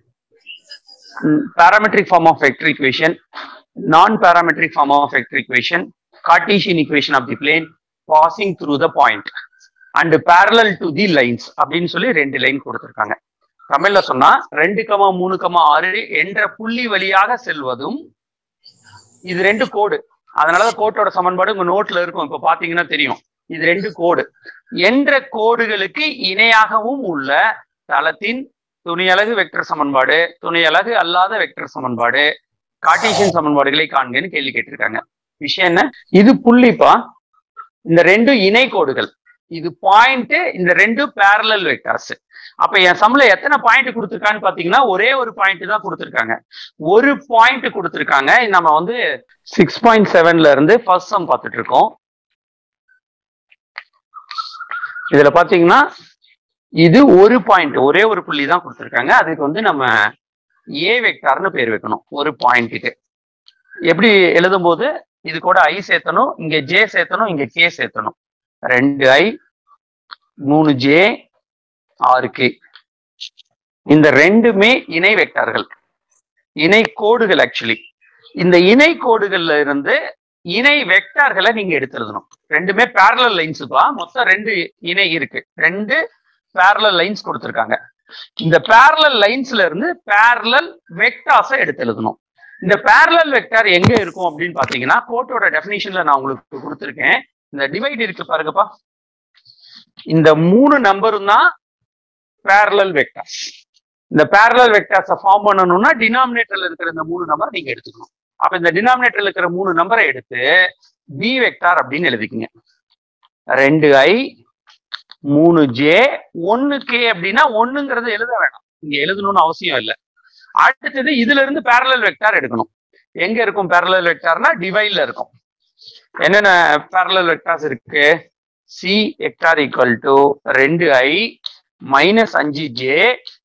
parametric form of vector equation non-parametric form of vector equation cartesian equation of the plane passing through the point and parallel to the lines அப்படின்னு சொல்லி ரெண்டு லைன் கொடுத்திருக்காங்க தமிழ்ல சொன்னா ரெண்டு கமா மூணு கமா ஆறு என்ற புள்ளி வழியாக செல்வதும் இது ரெண்டு கோடு அதனாலதான் கோட்டோட சமன்பாடு உங்க நோட்ல இருக்கும் இப்ப பாத்தீங்கன்னா தெரியும் இது ரெண்டு கோடு என்ற கோடுகளுக்கு இணையாகவும் உள்ள தளத்தின் துணையலகு வெக்டர் சமன்பாடு துணையலகு அல்லாத வெக்டர் சமன்பாடு கார்ட்டீசியன் சமன்பாடுகளை காண்கன்னு கேள்வி கேட்டிருக்காங்க விஷயம் என்ன இது புள்ளிப்பா இந்த ரெண்டு இணை கோடுகள் இது பாயிண்ட் இந்த ரெண்டு பேரலல் வெக்டர்ஸ் அப்ப என் சம்ல எத்தனை பாயிண்ட் கொடுத்துருக்கான்னு பாத்தீங்கன்னா ஒரே ஒரு பாயிண்ட் தான் கொடுத்துருக்காங்க ஒரு பாயிண்ட் கொடுத்துருக்காங்க நம்ம வந்து சிக்ஸ் பாயிண்ட் செவன்ல இருந்து ஃபர்ஸ்ட் சம் பார்த்துட்டு இருக்கோம் இதுல பாத்தீங்கன்னா இது ஒரு பாயிண்ட் ஒரே ஒரு புள்ளி தான் கொடுத்துருக்காங்க அதுக்கு வந்து நம்ம ஏ வெக்டார்னு பேர் வைக்கணும் ஒரு பாயிண்ட்டுக்கு எப்படி எழுதும் போது இது கூட ஐ சேர்த்தணும் இங்க ஜே சேர்த்தணும் இங்க கே சேர்த்தணும் ரெண்டு ஐ மூணு ஜே ஆறு கே இந்த ரெண்டுமே இணை வெக்டார்கள் இணை கோடுகள் ஆக்சுவலி இந்த இணை கோடுகள்ல இருந்து இணை வெக்டார்களை நீங்க எடுத்து எழுதணும் ரெண்டுமே பேரலல் லைன்ஸுப்பா மொத்தம் ரெண்டு இணை இருக்கு ரெண்டு பேரலல் லைன்ஸ் கொடுத்துருக்காங்க இந்த பேரலல் லைன்ஸ்ல இருந்து பேரலல் வெக்டார்ஸை எடுத்து எழுதணும் இந்த பேரலல் வெக்டார் எங்க இருக்கும் அப்படின்னு பாத்தீங்கன்னா கோட்டோட டெபினிஷன்ல நான் உங்களுக்கு கொடுத்துருக்கேன் இந்த டிவைட் இருக்கு பாருங்கப்பா இந்த மூணு நம்பரும் தான் பேரலல் வெக்டார்ஸ் இந்த பேரலல் வெக்டார்ஸை ஃபார்ம் பண்ணணும்னா டினாமினேட்டர்ல இருக்கிற இந்த மூணு நம்பர் நீங்க எடுத்துக்கணும் அப்ப இந்த டினாமினேட்டர்ல இருக்கிற மூணு நம்பரை எடுத்து பி வெக்டார் அப்படின்னு எழுதிக்கங்க ரெண்டு ஐ மூணு ஜே ஒன்னு கே அப்படின்னா ஒண்ணுங்கிறத எழுத வேணாம் இங்க எழுதணும்னு அவசியம் இல்லை அடுத்தது இதுல இருந்து பேரலல் வெக்டார் எடுக்கணும் எங்க இருக்கும் பேரலல் வெக்டார்னா டிவைட்ல இருக்கும் என்னென்ன பேரலல் வெக்டார்ஸ் இருக்கு சி வெக்டார் ஈக்குவல் டு ரெண்டு ஐ மைனஸ் அஞ்சு ஜே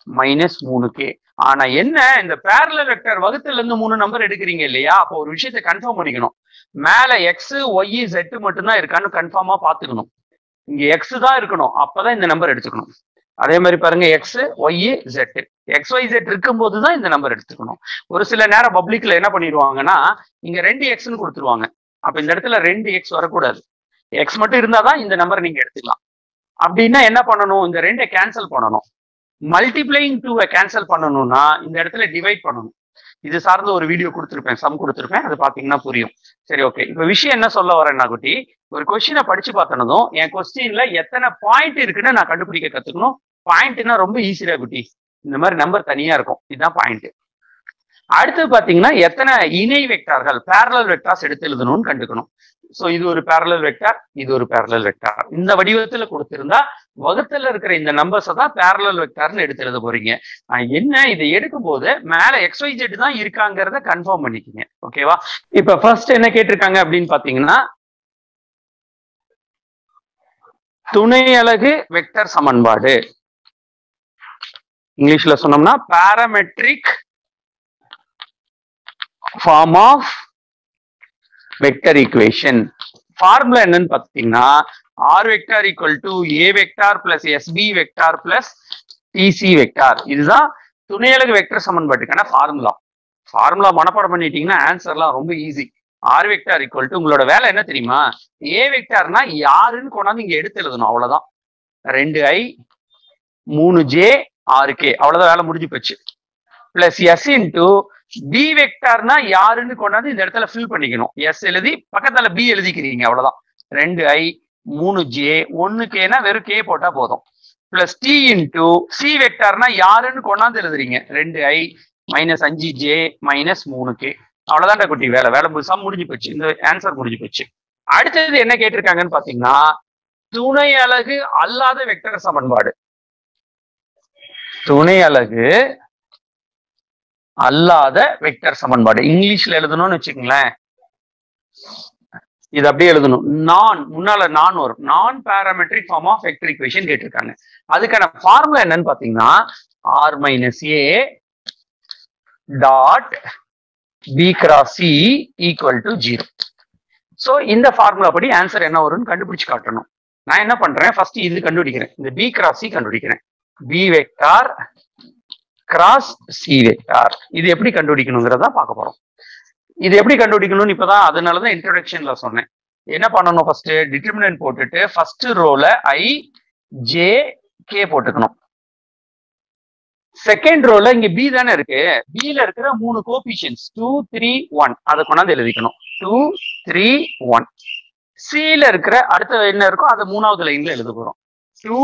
மைனஸ் மூணு கே ஆனா என்ன இந்த பேரலல் வெக்டர் வகுத்துல இருந்து மூணு நம்பர் எடுக்கிறீங்க இல்லையா அப்போ ஒரு விஷயத்தை கன்ஃபார்ம் பண்ணிக்கணும் மேல எக்ஸ் ஒய் ஜெட் மட்டும்தான் இருக்கான்னு கன்ஃபார்மா பாத்துக்கணும் இங்க எக்ஸ் தான் இருக்கணும் அப்பதான் இந்த நம்பர் எடுத்துக்கணும் அதே மாதிரி பாருங்க X Y Z X Y Z இருக்கும்போது தான் இந்த நம்பர் எடுத்துக்கணும் ஒரு சில நேரம் பப்ளிக்ல என்ன பண்ணிடுவாங்கன்னா இங்க ரெண்டு எக்ஸ்னு கொடுத்துருவாங்க அப்ப இந்த இடத்துல ரெண்டு எக்ஸ் வரக்கூடாது எக்ஸ் மட்டும் இருந்தாதான் இந்த நம்பர் நீங்க எடுத்துக்கலாம் அப்படின்னா என்ன பண்ணணும் இந்த ரெண்டை கேன்சல் பண்ணணும் மல்டிப்ளைங் டூவை கேன்சல் பண்ணணும்னா இந்த இடத்துல டிவைட் பண்ணணும் இது சார்ந்த ஒரு வீடியோ கொடுத்துருப்பேன் சம் கொடுத்துருப்பேன் அது பாத்தீங்கன்னா புரியும் சரி ஓகே இப்ப விஷயம் என்ன சொல்ல வரேன்னா குட்டி ஒரு கொஸ்டினை படிச்சு பார்த்தனதும் என் கொஸ்டின்ல எத்தனை பாயிண்ட் இருக்குன்னு நான் கண்டுபிடிக்க கத்துக்கணும் பாயிண்ட்னா ரொம்ப ஈஸியா குட்டி இந்த மாதிரி நம்பர் தனியா இருக்கும் இதுதான் பாயிண்ட் அடுத்து பாத்தீங்கன்னா எத்தனை இணை வெக்டார்கள் பேரலல் வெக்டார்ஸ் எடுத்து எழுதணும்னு கண்டுக்கணும் சோ இது ஒரு பேரலல் வெக்டார் இது ஒரு பேரலல் வெக்டார் இந்த வடிவத்துல கொடுத்திருந்தா வகுத்துல இருக்கிற இந்த நம்பர்ஸை தான் பேரலல் வெக்டார்னு எடுத்து எழுத போறீங்க ஆஹ் என்ன இதை எடுக்கும் போது மேல எக்ஸ்ஒய் ஜெட் தான் இருக்காங்கிறத கன்ஃபார்ம் பண்ணிக்கங்க ஓகேவா இப்ப ஃபர்ஸ்ட் என்ன கேட்டிருக்காங்க அப்படின்னு பாத்தீங்கன்னா துணை அலகு வெக்டர் சமன்பாடு இங்கிலீஷ்ல சொன்னோம்னா parametric form of vector equation formula என்னன்னு பாத்தீங்கன்னா R vector equal to A vector plus s b vector plus t c vector இதுதான் துணையலகு வெக்டர் சமன்பாட்டுக்கான ஃபார்முலா ஃபார்முலா மனப்பாடம் பண்ணிட்டீங்கன்னா ஆன்சர்லாம் ரொம்ப easy r vector equal to உங்களோட வேலை என்ன தெரியுமா ஏ வெக்டார்னா யாருன்னு கொண்டாந்து இங்க எடுத்து எழுதணும் அவ்வளவுதான் ரெண்டு ஐ மூணு ஜே ஆறு கே அவ்வளவுதான் வேலை முடிஞ்சு போச்சு பிளஸ் எஸ் இன்டூ பி வெக்டார்னா யாருன்னு கொண்டாந்து இந்த இடத்துல ஃபில் பண்ணிக்கணும் எஸ் எழுதி பக்கத்துல பி எழுதிக்கிறீங்க அவ்வளவுதான் ரெண்டு ஐ மூணு ஜே ஒன்னு கேனா வெறும் கே போட்டா போதும் பிளஸ் டி இன்டூ சி வெக்டார்னா யாருன்னு கொண்டாந்து எழுதுறீங்க ரெண்டு ஐ மைனஸ் அஞ்சு ஜே மைனஸ் மூணு கே அவ்வளவுதான்டா குட்டி வேலை வேலை முழுசா முடிஞ்சு போச்சு இந்த ஆன்சர் முடிஞ்சு போச்சு அடுத்தது என்ன கேட்டிருக்காங்கன்னு பாத்தீங்கன்னா துணை அலகு அல்லாத வெக்டர் சமன்பாடு துணை அலகு அல்லாத வெக்டர் சமன்பாடு இங்கிலீஷ்ல எழுதணும்னு வச்சுக்கோங்களேன் இது அப்படியே எழுதணும் நான் முன்னால நான் வரும் நான் parametric form of vector equation கேட்டிருக்காங்க அதுக்கான ஃபார்முலா என்னன்னு பாத்தீங்கன்னா r minus a dot b cross C equal to zero so இந்த ஃபார்முலா படி ஆன்சர் என்ன வரும்னு கண்டுபிடிச்சு காட்டணும் நான் என்ன பண்றேன் ஃபர்ஸ்ட் இது கண்டுபிடிக்கிறேன் இந்த பி கிராஸ் சி கண்டுபிடிக்கிறேன் b vector cross c vector இது எப்படி கண்டுபிடிக்கணுங்கிறத பார்க்க போறோம் இது எப்படி கண்டுபிடிக்கணும்னு இப்பதான் அதனாலதான் இன்ட்ரோடக்ஷன்ல சொன்னேன் என்ன பண்ணணும் ஃபர்ஸ்ட் டிட்டர்மினன்ட் போட்டுட்டு ஃபர்ஸ்ட் ரோல ஐ ஜே கே போட்டுக்கணும் செகண்ட் ரோல இங்க பி தானே இருக்கு பில இருக்கிற மூணு கோபிஷன்ஸ் டூ த்ரீ ஒன் அதை கொண்டாந்து எழுதிக்கணும் டூ த்ரீ ஒன் சில இருக்கிற அடுத்த என்ன இருக்கோ அதை மூணாவது லைன்ல எழுத போறோம் two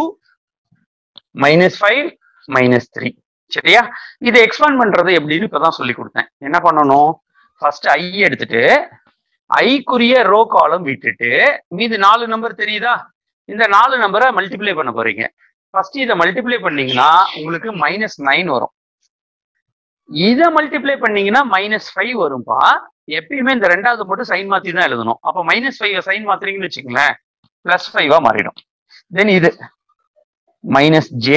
minus five minus three சரியா இதை எக்ஸ்பேண்ட் பண்றது எப்படின்னு இப்பதான் சொல்லி கொடுத்தேன் என்ன பண்ணணும் ஃபர்ஸ்ட் ஐ எடுத்துட்டு ஐக்குரிய ரோ காலம் விட்டுட்டு மீது நாலு நம்பர் தெரியுதா இந்த நாலு நம்பரை மல்டிப்ளை பண்ண போறீங்க ஃபர்ஸ்ட் இதை மல்டிப்ளை பண்ணீங்கன்னா உங்களுக்கு மைனஸ் நைன் வரும் இதை மல்டிப்ளை பண்ணீங்கன்னா மைனஸ் ஃபைவ் வரும்பா எப்பயுமே இந்த ரெண்டாவது மட்டும் சைன் மாத்தி தான் எழுதணும் அப்போ மைனஸ் ஃபைவ் சைன் மாத்துறீங்கன்னு வச்சுங்களேன் பிளஸ் ஃபைவா மாறிடும் தென் இது மைனஸ் ஜே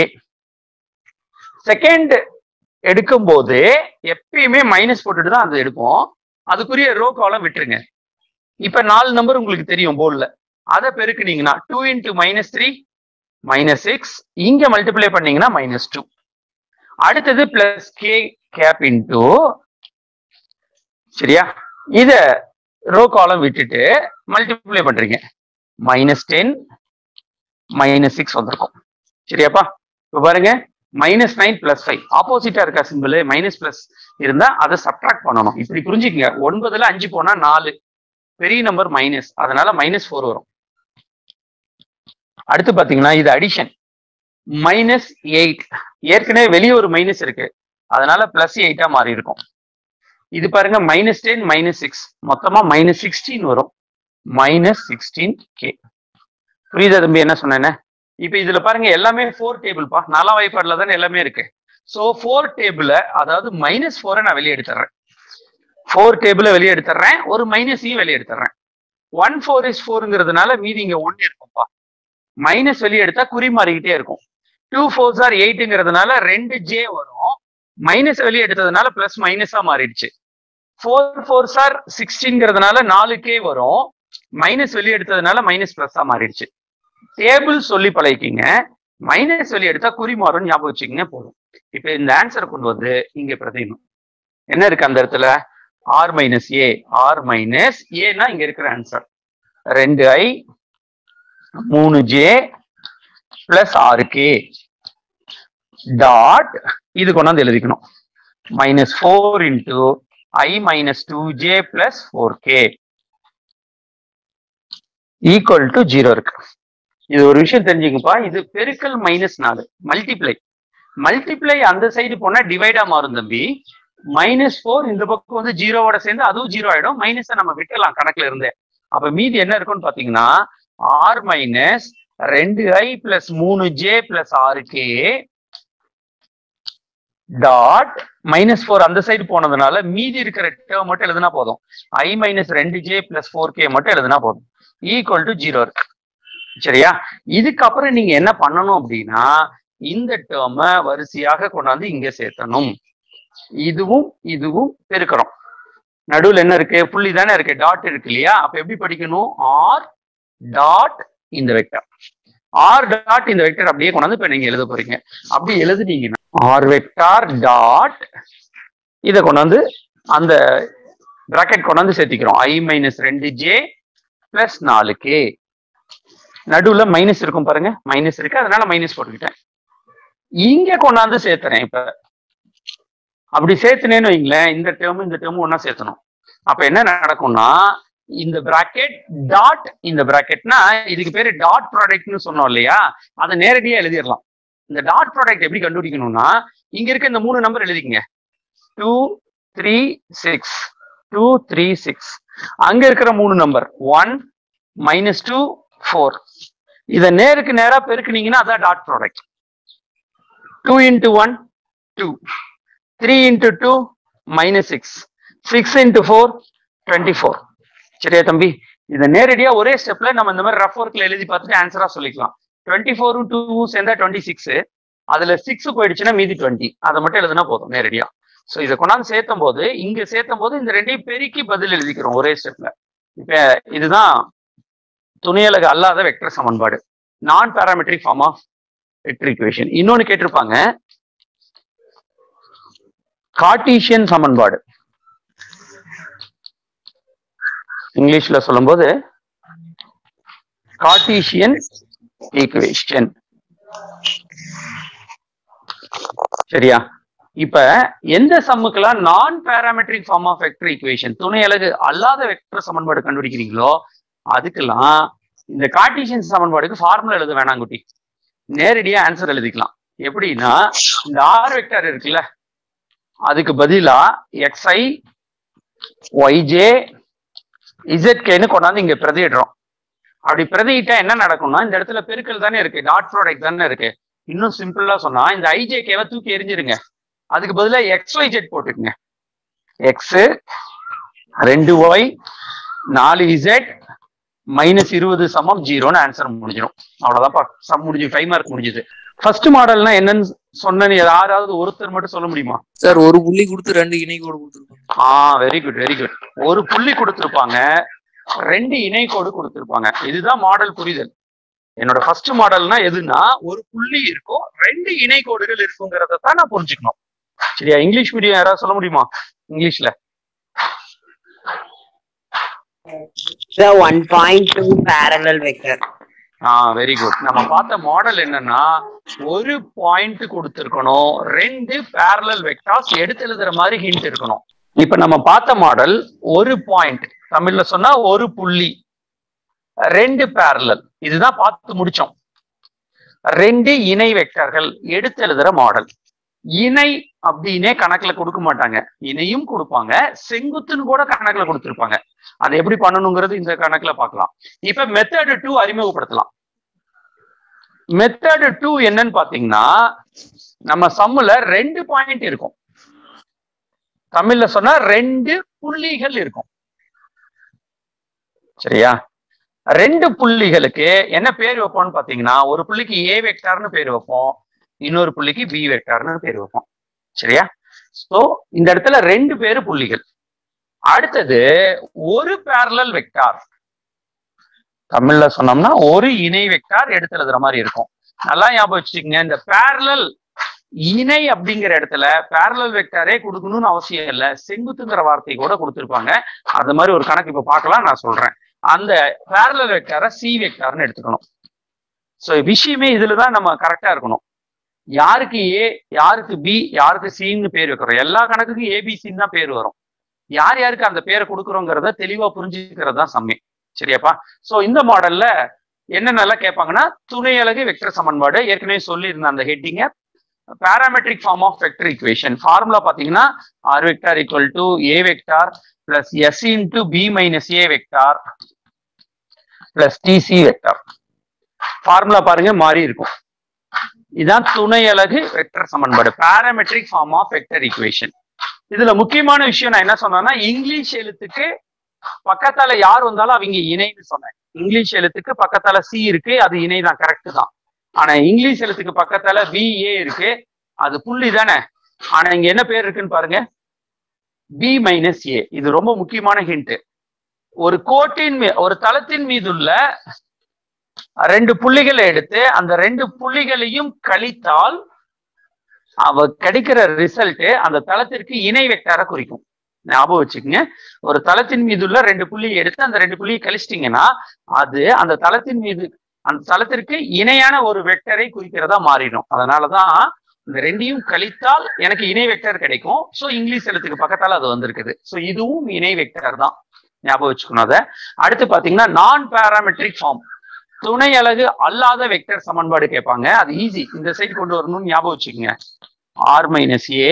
செகண்ட் எடுக்கும்போது எப்பயுமே மைனஸ் போட்டுட்டு தான் அது எடுப்போம் அதுக்குரிய ரோ காலம் விட்டுருங்க இப்ப நாலு நம்பர் உங்களுக்கு தெரியும் போர்டில் அதை பெருக்குனீங்கன்னா two into minus three minus six இங்க மல்டிப்ளை பண்ணீங்கன்னா மைனஸ் டூ அடுத்தது பிளஸ் கே கேப் இன்டூ சரியா இத ரோ காலம் விட்டுட்டு மல்டிப்ளை பண்றீங்க மைனஸ் டென் மைனஸ் சிக்ஸ் வந்திருக்கும் சரியாப்பா இப்ப பாருங்க மைனஸ் நைன் பிளஸ் ஃபைவ் ஆப்போசிட்டா இருக்கா சிம்பிள் மைனஸ் பிளஸ் இருந்தா அதை சப்ட்ராக்ட் பண்ணணும் இப்படி புரிஞ்சுக்கங்க ஒன்பதுல அஞ்சு போனா நாலு பெரிய நம்பர் மைனஸ் அதனால மைனஸ் ஃபோர் வரும் அடுத்து பாத்தீங்கன்னா இது அடிஷன் மைனஸ் எயிட் ஏற்கனவே வெளியே ஒரு மைனஸ் இருக்கு அதனால பிளஸ் எயிட்டா மாறி இருக்கும் இது பாருங்க மைனஸ் டென் மைனஸ் சிக்ஸ் மொத்தமா மைனஸ் சிக்ஸ்டீன் வரும் மைனஸ் சிக்ஸ்டீன் கே புரியுதா தம்பி என்ன சொன்னேன்னு இப்ப இதுல பாருங்க எல்லாமே ஃபோர் டேபிள்ப்பா நாலாம் வாய்ப்பாடுல தானே எல்லாமே இருக்கு ஸோ ஃபோர் டேபிள அதாவது மைனஸ் ஃபோரை நான் வெளியே எடுத்துறேன் ஃபோர் டேபிள வெளியே எடுத்துறேன் ஒரு மைனஸையும் வெளியே எடுத்துறேன் ஒன் ஃபோர் இஸ் ஃபோருங்கிறதுனால மீதி இங்க ஒன்னு இருக்கும்ப்பா மைனஸ் வெளியே எடுத்தா குறி மாறிக்கிட்டே இருக்கும் டூ ஃபோர் சார் எயிட்டுங்கிறதுனால ரெண்டு ஜே வரும் மைனஸ் வெளியே எடுத்ததுனால பிளஸ் மைனஸா மாறிடுச்சு ஃபோர் ஃபோர் சார் சிக்ஸ்டீன்ங்கிறதுனால நாலு கே வரும் மைனஸ் வெளியே எடுத்ததுனால மைனஸ் பிளஸ்ஸா மாறிடுச்சு டேபிள் சொல்லி பழகிக்கிங்க மைனஸ் வெளியே எடுத்தா குறி மாறும் ஞாபகம் வச்சுக்கிங்க போதும் இப்ப இந்த ஆன்சரை கொண்டு வந்து இங்க பிரதிணும் என்ன இருக்கு அந்த இடத்துல r minus a r minus ஏன்னா இங்க இருக்கிற ஆன்சர் ரெண்டு ஐ மூணு ஜே பிளஸ் ஆறு கே டாட் இது கொண்டாந்து எழுதிக்கணும் minus four into i minus two j plus four k equal to zero இருக்கு இது ஒரு விஷயம் தெரிஞ்சுங்கப்பா இது பெருக்கல் மைனஸ் நாலு மல்டிப்ளை மல்டிப்ளை அந்த சைடு போனா டிவைடா மாறும் தம்பி மைனஸ் ஃபோர் இந்த பக்கம் வந்து ஜீரோவோட சேர்ந்து அதுவும் ஜீரோ ஆயிடும் மைனஸை நம்ம விட்டுலாம் கணக்குல இருந்தே அப்ப மீதி என்ன இருக்கும்னு பாத்தீங்கன்னா ஆர் மைனஸ் ரெண்டு ஐ பிளஸ் மூணு ஜே பிளஸ் ஆறு கே டாட் மைனஸ் ஃபோர் அந்த சைடு போனதுனால மீதி இருக்கிற டேர்ம் மட்டும் எழுதுனா போதும் ஐ மைனஸ் ரெண்டு ஜே பிளஸ் ஃபோர் கே மட்டும் எழுதுனா போதும் ஈக்குவல் டு ஜீரோ இருக்கு சரியா இதுக்கப்புறம் நீங்க என்ன பண்ணணும் அப்படின்னா இந்த டேர்ம வரிசையாக கொண்டாந்து இங்க சேர்த்தணும் இதுவும் இதுவும் பெருக்கிறோம் நடுவில் என்ன இருக்கு புள்ளி தானே இருக்கு டாட் இருக்கு இல்லையா அப்ப எப்படி படிக்கணும் ஆர் டாட் இந்த வெக்டர் ஆர் டாட் இந்த வெக்டர் அப்படியே கொண்டாந்து இப்ப நீங்க எழுத போறீங்க அப்படி எழுதுனீங்கன்னா ஆர் வெக்டார் டாட் இதை கொண்டாந்து அந்த பிராக்கெட் கொண்டாந்து சேர்த்திக்கிறோம் ஐ மைனஸ் ரெண்டு ஜே பிளஸ் நாலு கே நடுவுல மைனஸ் இருக்கும் பாருங்க மைனஸ் இருக்கு அதனால மைனஸ் போட்டுக்கிட்டேன் இங்க கொண்டாந்து சேர்த்துறேன் இப்ப அப்படி சேர்த்துனேன்னு வைங்களேன் இந்த டேர்ம் இந்த டேர்ம் ஒன்னா சேர்த்தணும் அப்ப என்ன நடக்கும்னா இந்த பிராக்கெட் டாட் இந்த பிராக்கெட்னா இதுக்கு பேரு டாட் ப்ராடக்ட்னு சொன்னோம் இல்லையா அதை நேரடியா எழுதிடலாம் இந்த டாட் ப்ராடக்ட் எப்படி கண்டுபிடிக்கணும்னா இங்க இருக்க இந்த மூணு நம்பர் எழுதிக்கங்க two three six two three six அங்க இருக்கிற மூணு number one minus two four இதை நேருக்கு நேரா பெருக்குனீங்கன்னா அதான் dot product two into one two three into two minus six six into four twenty four சரியா தம்பி இதை நேரடியா ஒரே ஸ்டெப்ல நம்ம இந்த மாதிரி ரஃப் ஒர்க்ல எழுதி பார்த்துட்டு ஆன்சரா சொல்லிக்கலாம் டுவெண்ட்டி ஃபோரும் டூவும் சேர்ந்தா டுவெண்ட்டி சிக்ஸ் அதுல சிக்ஸ் போயிடுச்சுன்னா மீதி டுவெண்ட்டி அதை மட்டும் எழுதுனா போதும் நேரடியா ஸோ இதை கொண்டாந்து சேர்த்தும் போது இங்க சேர்த்தும் போது இந்த ரெண்டையும் பெருக்கி பதில் எழுதிக்கிறோம் ஒரே ஸ்டெப்ல இப்ப இதுதான் துணையலகு அல்லாத வெக்டர் சமன்பாடு நான் parametric form of vector equation இன்னொன்னு கேட்டிருப்பாங்க கார்டீசியன் சமன்பாடு இங்கிலீஷ்ல சொல்லும்போது கார்டீசியன் ஈக்குவேஷன் சரியா இப்ப எந்த சம்முக்கெல்லாம் நான் parametric form of vector equation துணை அலகு அல்லாத வெக்டர் சமன்பாடு கண்டுபிடிக்கிறீங்களோ அதுக்கெல்லாம் இந்த கார்டீசியன் சமன்பாடுக்கு ஃபார்முலா எழுத வேணாம் குட்டி நேரடியா ஆன்சர் எழுதிக்கலாம் எப்படின்னா இந்த ஆர் வெக்டர் இருக்குல்ல அதுக்கு பதிலா எக்ஸ்ஐ ஒய்ஜே இசட்கேன்னு கொண்டாந்து இங்க பிரதியிடுறோம் அப்படி பிரதியிட்டா என்ன நடக்கும்னா இந்த இடத்துல பெருக்கல் தானே இருக்கு டாட் ப்ராடக்ட் தானே இருக்கு இன்னும் சிம்பிளா சொன்னா இந்த ஐஜேகேவை தூக்கி எரிஞ்சிருங்க அதுக்கு பதிலா எக்ஸ் ஒய் ஜெட் போட்டுக்குங்க எக்ஸ் ரெண்டு ஒய் நாலு இசட் மைனஸ் இருபது சமம் ஜீரோன்னு ஆன்சர் முடிஞ்சிடும் அவ்வளவுதான்ப்பா சம் முடிஞ்சு ஃபைவ் மார்க் முடிஞ்சது ஃபர்ஸ்ட் மாடல்னா என்னன்னு சொன்னேன்னு யாராவது ஒருத்தர் மட்டும் சொல்ல முடியுமா சார் ஒரு புள்ளி கொடுத்து ரெண்டு இணை கோடு கொடுத்துருக்கோம் ஆ வெரி குட் வெரி குட் ஒரு புள்ளி கொடுத்திருப்பாங்க ரெண்டு இணை கோடு கொடுத்திருப்பாங்க இதுதான் மாடல் புரிதல் என்னோட ஃபர்ஸ்ட் மாடல்னா எதுனா ஒரு புள்ளி இருக்கும் ரெண்டு இணை கோடுகள் இருக்குங்கிறத தான் நான் புரிஞ்சுக்கணும் சரியா இங்கிலீஷ் மீடியம் யாராவது சொல்ல முடியுமா இங்கிலீஷ்ல Sir, 1.2 parallel vector. ஆ வெரி குட் நம்ம பார்த்த மாடல் என்னன்னா ஒரு பாயிண்ட் கொடுத்திருக்கணும் ரெண்டு parallel வெக்டார்ஸ் எடுத்து எழுதுற மாதிரி ஹிண்ட் இருக்கணும் இப்ப நம்ம பார்த்த மாடல் ஒரு பாயிண்ட் தமிழ்ல சொன்னா ஒரு புள்ளி ரெண்டு parallel இதுதான் பார்த்து முடிச்சோம் ரெண்டு இணை வெக்டர்கள் எடுத்து எழுதுற மாடல் இணை அப்படின்னே கணக்குல கொடுக்க மாட்டாங்க இணையும் கொடுப்பாங்க செங்குத்துன்னு கூட கணக்குல கொடுத்திருப்பாங்க அதை எப்படி பண்ணணுங்கிறது இந்த கணக்குல பார்க்கலாம் இப்ப மெத்தட் டூ அறிமுகப்படுத்தலாம் மெத்தட் டூ என்னன்னு பாத்தீங்கன்னா நம்ம சம்முல ரெண்டு பாயிண்ட் இருக்கும் தமிழ்ல சொன்னா ரெண்டு புள்ளிகள் இருக்கும் சரியா ரெண்டு புள்ளிகளுக்கு என்ன பேர் வைப்போம்னு பாத்தீங்கன்னா ஒரு புள்ளிக்கு ஏ வெக்டார்னு பேர் வைப்போம் இன்னொரு புள்ளிக்கு பி வெக்டார்னு பேர் வைப்போம் சரியா சோ இந்த இடத்துல ரெண்டு பேரு புள்ளிகள் அடுத்தது ஒரு பேரலல் வெக்டார் தமிழ்ல சொன்னோம்னா ஒரு இணை வெக்டார் எடுத்து எழுதுற மாதிரி இருக்கும் நல்லா ஞாபகம் வச்சுக்கோங்க இந்த பேரலல் இணை அப்படிங்கிற இடத்துல பேரலல் வெக்டாரே கொடுக்கணும்னு அவசியம் இல்லை செங்குத்துங்கிற வார்த்தை கூட கொடுத்துருப்பாங்க அது மாதிரி ஒரு கணக்கு இப்ப பார்க்கலாம் நான் சொல்றேன் அந்த பேரலல் வெக்டாரை சி வெக்டார்னு எடுத்துக்கணும் ஸோ விஷயமே இதுல தான் நம்ம கரெக்டா இருக்கணும் யாருக்கு ஏ யாருக்கு பி யாருக்கு சின்னு பேர் வைக்கிறோம் எல்லா கணக்குக்கும் ஏபிசின்னு தான் பேர் வரும் யார் யாருக்கு அந்த பேரை கொடுக்குறோங்கிறத தெளிவா புரிஞ்சுக்கிறது தான் சம்மை சரியாப்பா சோ இந்த மாடல்ல என்னென்னலாம் கேட்பாங்கன்னா துணை அலகு வெக்டர் சமன்பாடு ஏற்கனவே சொல்லியிருந்தேன் அந்த ஹெட்டிங்க parametric form of vector equation formula பாத்தீங்கன்னா R vector equal to A vector plus S into b minus a vector plus t c vector formula பாருங்க மாறி இருக்கும் இதான் துணை அலகு வெக்டர் சமன்பாடு parametric form of vector equation இதுல முக்கியமான விஷயம் நான் என்ன சொன்னேன்னா இங்கிலீஷ் எழுத்துக்கு பக்கத்தால யார் வந்தாலும் அவங்க இணைன்னு சொன்னேன் இங்கிலீஷ் எழுத்துக்கு பக்கத்தால சி இருக்கு அது இணை தான் கரெக்ட் தான் ஆனா இங்கிலீஷ் எழுத்துக்கு பக்கத்தால பி ஏ இருக்கு அது புள்ளி தானே ஆனா இங்க என்ன பேர் இருக்குன்னு பாருங்க பி மைனஸ் ஏ இது ரொம்ப முக்கியமான ஹிண்ட் ஒரு கோட்டின் மீ ஒரு தளத்தின் மீதுள்ள ரெண்டு புள்ளிகளை எடுத்து அந்த ரெண்டு புள்ளிகளையும் கழித்தால் அவ கிடைக்கிற ரிசல்ட் அந்த தளத்திற்கு இணை வெக்டாரை குறிக்கும் ஞாபகம் வச்சுக்கோங்க ஒரு தளத்தின் மீதுள்ள ரெண்டு புள்ளியை எடுத்து அந்த ரெண்டு புள்ளியை கழிச்சிட்டீங்கன்னா அது அந்த தளத்தின் மீது அந்த தளத்திற்கு இணையான ஒரு வெக்டரை குறிக்கிறதா மாறிடும் அதனாலதான் இந்த ரெண்டையும் கழித்தால் எனக்கு இணை வெக்டர் கிடைக்கும் சோ இங்கிலீஷ் எழுத்துக்கு பக்கத்தால அது வந்திருக்குது சோ இதுவும் இணை வெக்டர் தான் ஞாபகம் வச்சுக்கணும் அதை அடுத்து பாத்தீங்கன்னா நான் பாராமெட்ரிக் ஃபார்ம் துணை அலகு அல்லாத வெக்டர் சமன்பாடு கேட்பாங்க அது ஈஸி இந்த சைடு கொண்டு வரணும்னு ஞாபகம் வச்சுக்கோங்க ஆர் மைனஸ் ஏ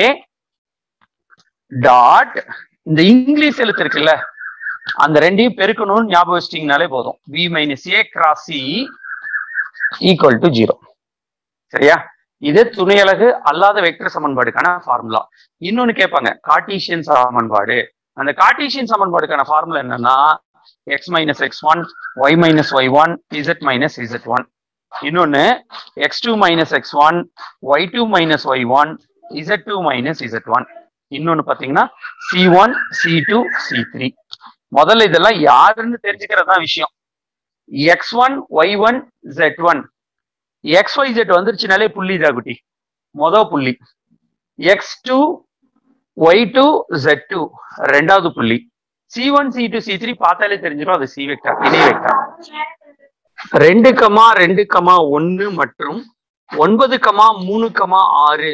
டாட் இந்த இங்கிலீஷ் எழுத்து இருக்குல்ல அந்த ரெண்டையும் பெருக்கணும்னு ஞாபகம் வச்சிட்டீங்கனாலே போதும் b minus a cross C equal to zero சரியா இது துணையலகு அல்லாத வெக்டர் சமன்பாடுக்கான ஃபார்முலா இன்னொன்னு கேட்பாங்க கார்டீசியன் சமன்பாடு அந்த கார்டீசியன் சமன்பாடுக்கான ஃபார்முலா என்னன்னா x minus X one Y minus Y one Z minus Z one இன்னொன்னு x two minus X one y two minus Y one z two minus Z one இன்னொன்னு பாத்தீங்கன்னா c one C two C three முதல்ல இதெல்லாம் யாருன்னு தெரிஞ்சுக்கிறது தான் விஷயம் x one Y one jet one x Y z வந்துருச்சுனாலே புள்ளி தான் குட்டி மொத புள்ளி x two y two jet two ரெண்டாவது புள்ளி c one C two C three பார்த்தாலே தெரிஞ்சிடும் அது சி வெக்டார் இணை வெக்டார் ரெண்டு கமா ரெண்டு கமா ஒன்னு மற்றும் ஒன்பது கமா மூணு கமா ஆறு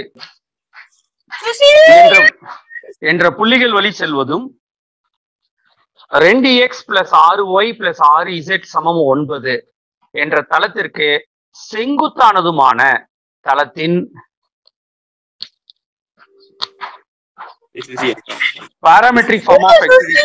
என்ற என்ற புள்ளிகள் வழி செல்வதும் ரெண்டு எக்ஸ் பிளஸ் ஆறு ஒய் பிளஸ் ஆறு இசட் சமம் ஒன்பது என்ற தளத்திற்கு செங்குத்தானதுமான தளத்தின் பாராமெட்ரிக் ஃபார்ம் ஆஃப்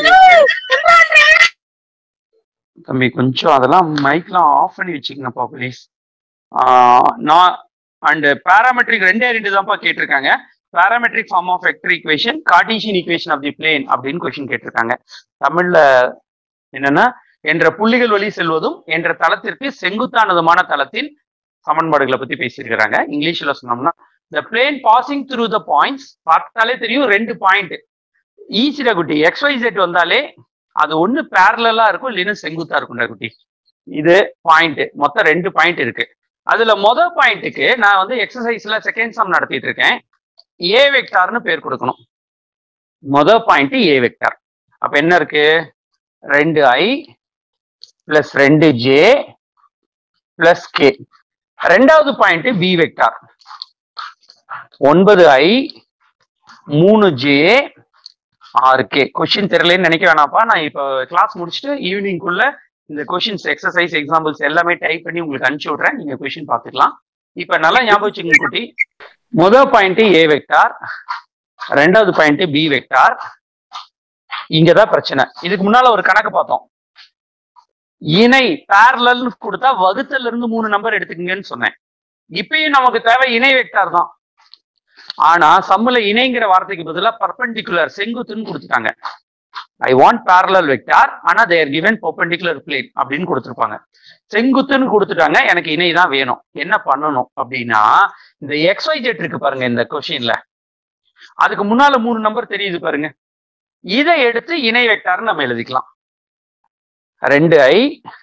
தம்பி கொஞ்சம் அதெல்லாம் மைக்லாம் ஆஃப் பண்ணி வச்சுக்கங்கப்பா ப்ளீஸ் நான் அண்ட் பாராமெட்ரிக் ரெண்டே ரெண்டு தான்ப்பா கேட்டிருக்காங்க parametric form of vector equation cartesian equation of the plane அப்படின்னு கொஸ்டின் கேட்டிருக்காங்க தமிழ்ல என்னன்னா என்ற புள்ளிகள் வழி செல்வதும் என்ற தளத்திற்கு செங்குத்தானதுமான தளத்தின் சமன்பாடுகளை பத்தி பேசியிருக்கிறாங்க இங்கிலீஷ்ல சொன்னோம்னா the plane passing through the points பார்த்தாலே தெரியும் ரெண்டு பாயிண்ட் ஈஸிடா குட்டி எக்ஸ் ஒய் செட் வந்தாலே அது ஒண்ணு பேரலா இருக்கும் இல்லைன்னா செங்குத்தா இருக்கும்டா குட்டி இது பாயிண்ட் மொத்தம் ரெண்டு பாயிண்ட் இருக்கு அதுல மொதல் பாயிண்ட்டுக்கு நான் வந்து எக்ஸசைஸ்ல செகண்ட் சம் நடத்திட்டு இருக்கேன் ஏ வெக்டார்னு பேர் கொடுக்கணும் மொதல் பாயிண்ட் ஏ வெக்டார் அப்ப என்ன இருக்கு ரெண்டு ஐ பிளஸ் ரெண்டு ஜே பிளஸ் கே ரெண்டாவது பாயிண்ட் பி வெக்டார் ஒன்பது ஐ மூணு ஜே ஆறு கே கொஸ்டின் தெரியலன்னு நினைக்க வேணாப்பா நான் இப்போ கிளாஸ் முடிச்சுட்டு ஈவினிங்குள்ள இந்த கொஷின்ஸ் எக்ஸசைஸ் எக்ஸாம்பிள்ஸ் எல்லாமே டைப் பண்ணி உங்களுக்கு அனுப்பிச்சு விட்றேன் நீங்க கொஷின் பார்த்துக்கலாம் இப்ப நல்லா ஞாபகம் வச்சுங்க குட்டி முதல் பாயிண்ட் ஏ வெக்டார் ரெண்டாவது பாயிண்ட் பி வெக்டார் இங்கதான் பிரச்சனை இதுக்கு முன்னால ஒரு கணக்கு பார்த்தோம் இணை பேரலல்னு கொடுத்தா வகுத்தல இருந்து மூணு நம்பர் எடுத்துக்கங்கன்னு சொன்னேன் இப்பயும் நமக்கு தேவை இணை வெக்டார் தான் ஆனா சம்முல இணைங்கிற வார்த்தைக்கு பதிலாக பர்பெண்டிகுலர் செங்குத்துன்னு கொடுத்துட்டாங்க ஐ வாண்ட் parallel வெக்டார் ஆனா தேர் given perpendicular plane அப்படின்னு கொடுத்துருப்பாங்க செங்குத்துன்னு கொடுத்துட்டாங்க எனக்கு இணை தான் வேணும் என்ன பண்ணணும் அப்படின்னா இந்த எக்ஸ்ஒய் ஜெட் இருக்கு பாருங்க இந்த கொஸ்டின்ல அதுக்கு முன்னால மூணு நம்பர் தெரியுது பாருங்க இதை எடுத்து இணை வெக்டார்னு நம்ம எழுதிக்கலாம் ரெண்டு ஐ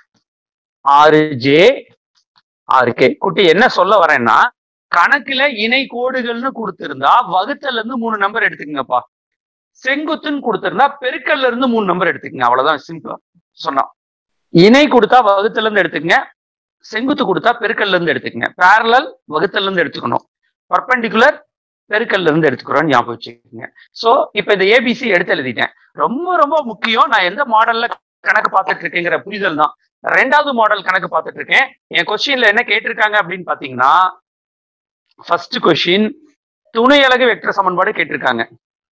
ஆறு ஜே ஆறு கே குட்டி என்ன சொல்ல வரேன்னா கணக்குல இணை கோடுகள்னு கொடுத்திருந்தா வகுத்தல்ல இருந்து மூணு நம்பர் எடுத்துக்கங்கப்பா செங்குத்துன்னு கொடுத்திருந்தா பெருக்கல்ல இருந்து மூணு நம்பர் எடுத்துக்கங்க அவ்வளவுதான் சிம்பிளா சொன்னா இணை கொடுத்தா வகுத்தல்ல இருந்து எடுத்துக்கங்க செங்குத்து கொடுத்தா பெருக்கல்ல இருந்து எடுத்துக்கங்க பேரலல் வகுத்தல்ல இருந்து எடுத்துக்கணும் பர்பண்டிகுலர் பெருக்கல்ல இருந்து எடுத்துக்கிறோம் ஞாபகம் வச்சுக்கோங்க சோ இப்ப இந்த ஏபிசி எடுத்து எழுதிட்டேன் ரொம்ப ரொம்ப முக்கியம் நான் எந்த மாடல்ல கணக்கு பார்த்துட்டு இருக்கேங்கிற புரிதல் தான் ரெண்டாவது மாடல் கணக்கு பார்த்துட்டு இருக்கேன் என் கொஸ்டின்ல என்ன கேட்டிருக்காங்க அப்படின்னு பாத்தீங்கன்னா ஃபர்ஸ்ட் கொஸ்டின் துணை அலகு வெக்டர் சமன்பாடு கேட்டிருக்காங்க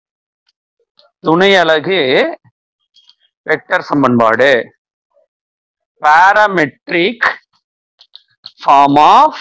துணை அலகு வெக்டர் சமன்பாடு parametric form of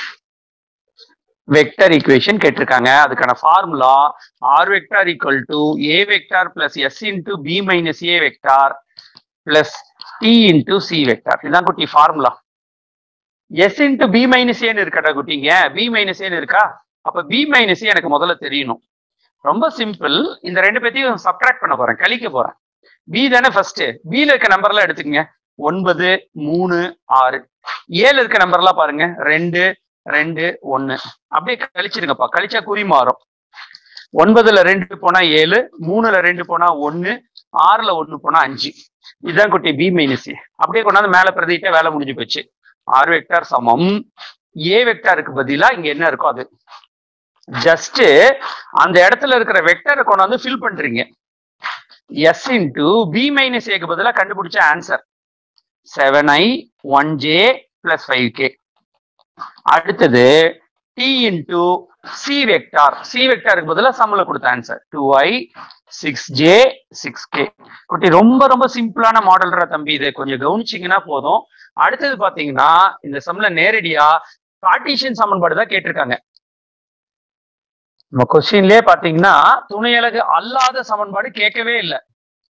vector equation கேட்டிருக்காங்க அதுக்கான formula r vector equal to A vector plus s into b minus a vector plus t into c vector இதுதான் குட்டி formula s into b minus ஏன்னு இருக்கட்டா குட்டிங்க பி மைனஸ் ஏன்னு இருக்கா அப்ப பி மைனஸ் ஏ எனக்கு முதல்ல தெரியணும் ரொம்ப சிம்பிள் இந்த ரெண்டு பேத்தையும் சப்ட்ராக்ட் பண்ண போறேன் கழிக்க போறேன் பி தானே ஃபர்ஸ்ட் பில இருக்க நம்பர்லாம் எடுத்துக்கங்க ஒன்பது மூணு ஆறு ஏழு இருக்க நம்பர்லாம் பாருங்க ரெண்டு ரெண்டு ஒன்னு அப்படியே கழிச்சிருங்கப்பா கழிச்சா குறி மாறும் ஒன்பதுல ரெண்டு போனா ஏழு மூணுல ரெண்டு போனா ஒன்னு ஆறுல ஒன்னு போனா அஞ்சு இதுதான் குட்டி பி மைனஸ் ஏ அப்படியே கொண்டாந்து மேல பிரதிட்ட வேலை முடிஞ்சு போச்சு ஆர் வெக்டார் சமம் ஏ வெக்டாருக்கு பதிலா இங்க என்ன இருக்கோ அது ஜஸ்ட் அந்த இடத்துல இருக்கிற வெக்டரை கொண்டாந்து ஃபில் பண்றீங்க எஸ் இன்டு பி மைனஸ் ஏக்கு பதிலா கண்டுபிடிச்ச answer seven i one j plus five k அடுத்தது t into C vector c வெக்டாருக்கு பதிலா சம்மல கொடுத்த answer two i six j six k குட்டி ரொம்ப ரொம்ப சிம்பிளான மாடல்ரா தம்பி இதை கொஞ்சம் கவனிச்சிங்கன்னா போதும் அடுத்தது பாத்தீங்கன்னா இந்த சம்ல நேரடியா கார்டீசியன் சமன்பாடு தான் கேட்டிருக்காங்க நம்ம கொஸ்டின்லயே பாத்தீங்கன்னா துணையலகு அல்லாத சமன்பாடு கேட்கவே இல்லை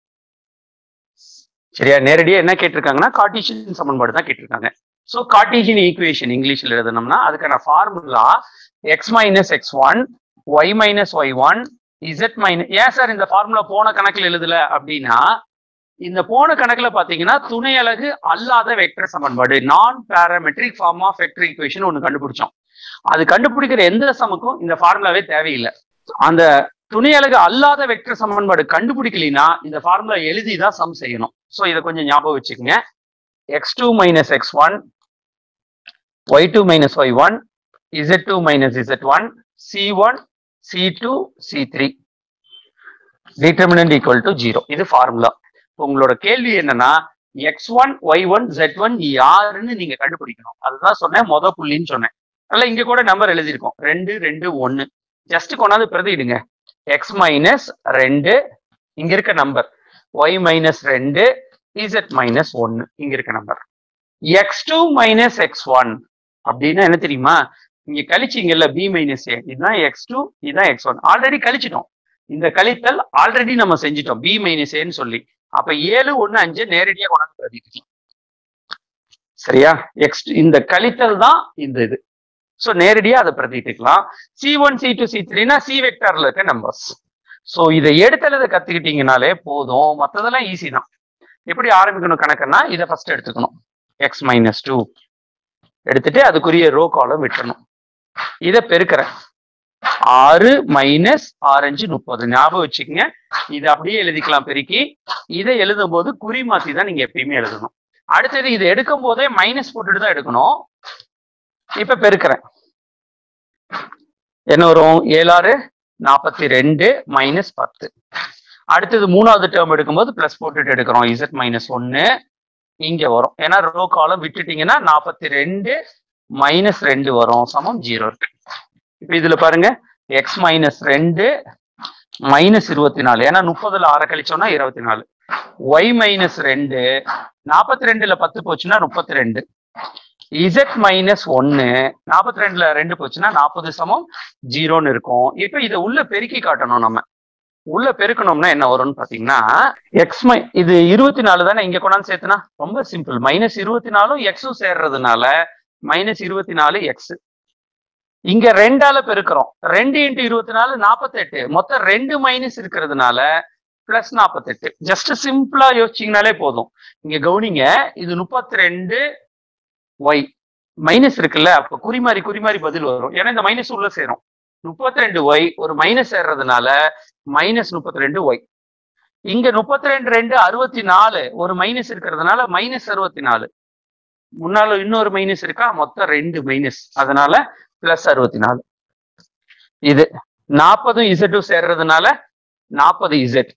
சரியா நேரடியா என்ன கேட்டிருக்காங்கன்னா கார்டீசியன் சமன்பாடு தான் கேட்டிருக்காங்க ஸோ கார்டீசியன் ஈக்குவேஷன் இங்கிலீஷ்ல எழுதணும்னா அதுக்கான formula x minus X one Y minus Y one Z minus ஏன் சார் இந்த ஃபார்முலா போன கணக்குல எழுதல அப்படின்னா இந்த போன கணக்குல பாத்தீங்கன்னா துணை அலகு அல்லாத வெக்டர் சமன்பாடு நான் parametric form of vector equation ஒன்று கண்டுபிடிச்சோம் அது கண்டுபிடிக்கிற எந்த சமுக்கும் இந்த ஃபார்முலாவே தேவையில்லை அந்த துணை அலகு அல்லாத வெக்டர் சமன்பாடு கண்டுபிடிக்கலினா இந்த ஃபார்முலா எழுதி தான் சம் செய்யணும் ஸோ இதை கொஞ்சம் ஞாபகம் வச்சுக்கோங்க x two minus X one y two minus Y one z two minus Z one c one C two C three determinant equal to zero இது ஃபார்முலா உங்களோட கேள்வி என்னன்னா X one Y one jet one யாருன்னு நீங்க கண்டுபிடிக்கணும் அதுதான் சொன்னேன் மொத புள்ளின்னு சொன்னேன் அதனால இங்க கூட நம்பர் எழுதியிருக்கோம் ரெண்டு ரெண்டு ஒன்னு ஜஸ்ட் கொண்டாந்து பிரதிடுங்க எக்ஸ் மைனஸ் ரெண்டு இங்க இருக்க நம்பர் ஒய் மைனஸ் ரெண்டு இசட் மைனஸ் ஒன்னு இங்க இருக்க number x two minus X one அப்படின்னா என்ன தெரியுமா இங்க கழிச்சிங்கல்ல பி மைனஸ் ஏ இதுதான் எக்ஸ் டூ இதுதான் எக்ஸ் ஒன் ஆல்ரெடி கழிச்சிட்டோம் இந்த கழித்தல் ஆல்ரெடி நம்ம செஞ்சிட்டோம் பி மைனஸ் ஏன்னு சொல்லி அப்ப ஏழு ஒண்ணு அஞ்சு நேரடியா கொண்டாந்து பிரதிக்கலாம் சரியா எக்ஸ் இந்த கழித்தல் தான் இந்த இது ஸோ நேரடியா அதை பிரதிட்டுக்கலாம் c one C two c த்ரீனா சி வெக்டார்ல இருக்க நம்பர்ஸ் ஸோ இதை எடுத்தலதை கத்துக்கிட்டீங்கனாலே போதும் மற்றதெல்லாம் ஈஸி தான் எப்படி ஆரம்பிக்கணும் கணக்குன்னா இதை ஃபர்ஸ்ட் எடுத்துக்கணும் எக்ஸ் மைனஸ் டூ எடுத்துட்டு அதுக்குரிய ரோ காலம் விட்டுறணும் இதை பெருக்கிறேன் ஆறு மைனஸ் ஆரஞ்சு முப்பது ஞாபகம் வச்சுக்கோங்க இதை அப்படியே எழுதிக்கலாம் பெருக்கி இதை எழுதும் போது குறி மாத்தி தான் நீங்க எப்பயுமே எழுதணும் அடுத்தது இதை எடுக்கும் போதே மைனஸ் போட்டுட்டு தான் எடுக்கணும் இப்ப பெருக்கிறேன் என்ன வரும் ஏழாறு நாற்பத்தி ரெண்டு மைனஸ் பத்து அடுத்தது மூணாவது டேர்ம் எடுக்கும்போது பிளஸ் போட்டுட்டு எடுக்கிறோம் இசட் மைனஸ் ஒன்னு இங்க வரும் ஏன்னா ரோ காலம் விட்டுட்டீங்கன்னா நாற்பத்தி ரெண்டு மைனஸ் ரெண்டு வரும் சமம் ஜீரோ இருக்கு இப்ப இதுல பாருங்க எக்ஸ் மைனஸ் ரெண்டு மைனஸ் இருபத்தி நாலு ஏன்னா முப்பதுல ஆற கழிச்சோம்னா இருபத்தி நாலு ஒய் மைனஸ் ரெண்டு நாற்பத்தி ரெண்டுல பத்து போச்சுன்னா முப்பத்தி ரெண்டு இசட் மைனஸ் ஒன்னு நாற்பத்தி ரெண்டுல ரெண்டு போச்சுன்னா நாற்பது சமம் ஜீரோன்னு இருக்கும் இப்ப இதை உள்ள பெருக்கி காட்டணும் நம்ம உள்ள பெருக்கணும்னா என்ன வரும்னு பாத்தீங்கன்னா எக்ஸ் மை இது இருபத்தி நாலு தானே இங்க கொண்டாந்து சேர்த்துனா ரொம்ப சிம்பிள் மைனஸ் இருபத்தி நாலும் எக்ஸும் சேர்றதுனால மைனஸ் இருபத்தி நாலு எக்ஸ் இங்க ரெண்டால பெருக்கிறோம் ரெண்டு இன்ட்டு இருபத்தி நாலு நாற்பத்தெட்டு மொத்தம் ரெண்டு மைனஸ் இருக்கிறதுனால பிளஸ் நாற்பத்தெட்டு ஜஸ்ட் சிம்பிளா யோசிச்சீங்கனாலே போதும் இங்க கவுனிங்க இது முப்பத்தி ரெண்டு ஒய் மைனஸ் இருக்குல்ல அப்ப குறிமாறி குறிமாறி பதில் வரும் ஏன்னா இந்த மைனஸ் உள்ள சேரும் முப்பத்தி ரெண்டு ஒய் ஒரு மைனஸ் சேர்றதுனால மைனஸ் முப்பத்தி ரெண்டு ஒய் இங்க முப்பத்தி ரெண்டு ரெண்டு அறுபத்தி நாலு ஒரு மைனஸ் இருக்கிறதுனால மைனஸ் அறுபத்தி நாலு முன்னால இன்னொரு மைனஸ் இருக்கா மொத்தம் ரெண்டு மைனஸ் அதனால பிளஸ் அறுபத்தி நாலு இது நாற்பதும் இசட்டும் சேர்றதுனால நாற்பது இசட்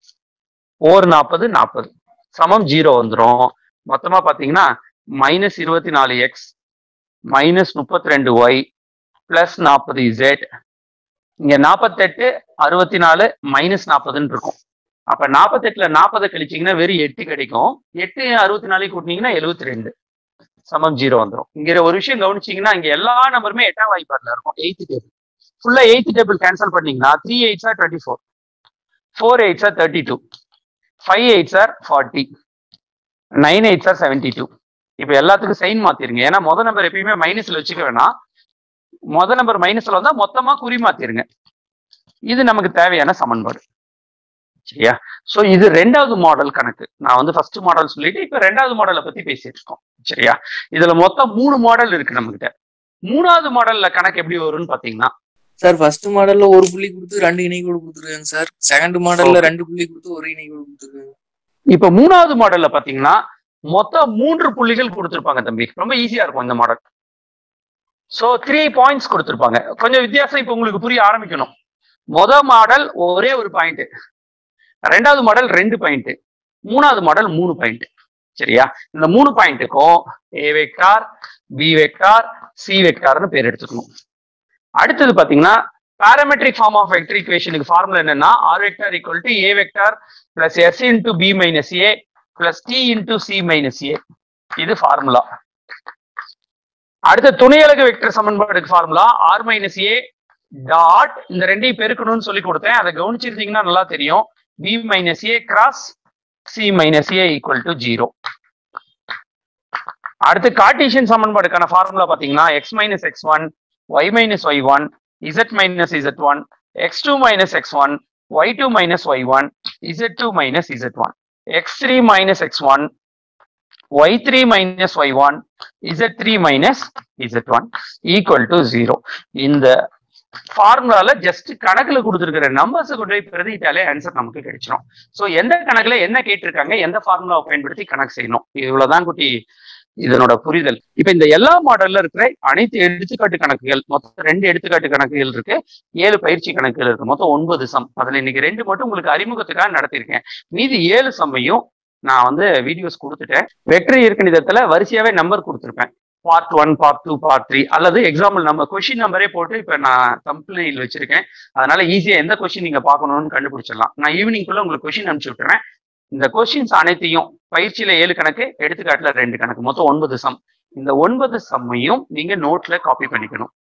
ஓர் நாற்பது நாற்பது சமம் ஜீரோ வந்துடும் மொத்தமா பாத்தீங்கன்னா மைனஸ் இருபத்தி நாலு எக்ஸ் மைனஸ் முப்பத்தி ரெண்டு ஒய் பிளஸ் நாற்பது இசட் இங்க நாற்பத்தெட்டு அறுபத்தி நாலு மைனஸ் நாற்பதுன்னு இருக்கும் அப்ப நாற்பத்தெட்டுல நாற்பதை கழிச்சீங்கன்னா வெறும் எட்டு கிடைக்கும் எட்டு அறுபத்தி நாளைக்கு கூட்டினீங்கன்னா எழுபத்தி ரெண்டு சமம் ஜீரோ வந்துடும் இங்க ஒரு விஷயம் கவனிச்சீங்கன்னா இங்க எல்லா நம்பருமே எட்டாம் வாய்ப்பாடுல இருக்கும் எயித்து டேபிள் ஃபுல்லா எயித்து டேபிள் கேன்சல் பண்ணீங்கன்னா three eights are twenty four four eights are thirty two five eights are forty nine eights are seventy two இப்போ எல்லாத்துக்கும் சைன் மாத்திருங்க ஏன்னா முத நம்பர் எப்பயுமே மைனஸ்ல வச்சுக்க வேணாம் முத நம்பர் மைனஸ்ல வந்தா மொத்தமா குறி மாத்திருங்க இது நமக்கு தேவையான சமன்பாடு சரியா சோ இது ரெண்டாவது மாடல் கணக்கு நான் வந்து ஃபர்ஸ்ட் மாடல் சொல்லிட்டு இப்ப ரெண்டாவது மாடலை பத்தி பேசிட்டு இருக்கோம் சரியா இதுல மொத்தம் மூணு மாடல் இருக்கு நம்ம கிட்ட மூணாவது மாடல்ல கணக்கு எப்படி வரும்னு பாத்தீங்கன்னா சார் ஃபர்ஸ்ட் மாடல்ல ஒரு புள்ளி கொடுத்து ரெண்டு இணைக்கோடு கொடுத்துருக்காங்க சார் செகண்ட் மாடல்ல Okay. ரெண்டு புள்ளி கொடுத்து ஒரு இணைக்கோடு கொடுத்துருக்காங்க இப்ப மூணாவது மாடல்ல பாத்தீங்கன்னா மொத்தம் மூன்று புள்ளிகள் கொடுத்திருப்பாங்க தம்பி ரொம்ப ஈஸியா இருக்கும் இந்த மாடல் சோ த்ரீ பாயிண்ட்ஸ் கொடுத்திருப்பாங்க கொஞ்சம் வித்தியாசம் இப்ப உங்களுக்கு புரிய ஆரம்பிக்கணும் மொத மாடல் ஒரே ஒரு பாயிண்ட் ரெண்டாவது மாடல் ரெண்டு பாயிண்ட் மூணாவது மாடல் மூணு பாயிண்ட் சரியா இந்த மூணு பாயிண்ட்டுக்கும் a vector B vector C வெக்டார்னு பேர் எடுத்துக்கணும் அடுத்தது பாத்தீங்கன்னா பாராமெட்ரிக் ஃபார்ம் ஆஃப் வெக்டர் ஈக்குவேஷனுக்கு ஃபார்முலா என்னன்னா r vector equal to A vector plus s into b minus a plus t into c minus a இது ஃபார்முலா அடுத்த துணையலகு வெக்டர் சமன்பாடுக்கு formula r minus a dot இந்த ரெண்டையும் பெருக்கணும்னு சொல்லி கொடுத்தேன் அதை கவனிச்சிருந்தீங்கன்னா நல்லா தெரியும் b minus a cross c minus a equal to zero அடுத்து கார்டீசியன் சமன்பாடுக்கான ஃபார்முலா பாத்தீங்கன்னா X minus X one Y minus Y one Z minus Z one x two minus X one y two minus Y one z two minus Z one x three minus X one y three minus Y one z three minus Z one equal to zero இந்த ஃபார்முலால just கணக்குல கொடுத்துருக்கிற numbers கொண்டு போய் பிரதிட்டாலே answer நமக்கு கிடைச்சிடும் so எந்த கணக்குல என்ன கேட்டிருக்காங்க எந்த ஃபார்முலாவை பயன்படுத்தி கணக்கு செய்யணும் இவ்வளவுதான் குட்டி இதனோட புரிதல் இப்ப இந்த எல்லா மாடல்ல இருக்கிற அனைத்து எடுத்துக்காட்டு கணக்குகள் மொத்தம் ரெண்டு எடுத்துக்காட்டு கணக்குகள் இருக்கு ஏழு பயிற்சி கணக்குகள் இருக்கு மொத்தம் ஒன்பது சம் அதுல இன்னைக்கு ரெண்டு மட்டும் உங்களுக்கு அறிமுகத்துக்காக நடத்திருக்கேன் மீதி ஏழு சம்மையும் நான் வந்து வீடியோஸ் கொடுத்துட்டேன் வெற்றி இயற்கணிதத்துல வரிசையாவே நம்பர் கொடுத்துருப்பேன் part one part two part three அல்லது எக்ஸாம்பிள் நம்ம கொஸ்டின் நம்பரே போட்டு இப்ப நான் கம்பெனியில் வச்சிருக்கேன் அதனால ஈஸியா எந்த கொஸ்டின் நீங்க பார்க்கணும்னு கண்டுபிடிச்சிடலாம் நான் ஈவினிங்குள்ள உங்களுக்கு கொஸ்டின் அனுப்பிச்சு விட்டுறேன் இந்த கொஸ்டின்ஸ் அனைத்தையும் பயிற்சியில ஏழு கணக்கு எடுத்துக்காட்டுல ரெண்டு கணக்கு மொத்தம் ஒன்பது சம் இந்த ஒன்பது சம்மையும் நீங்க நோட்ல காப்பி பண்ணிக்கணும்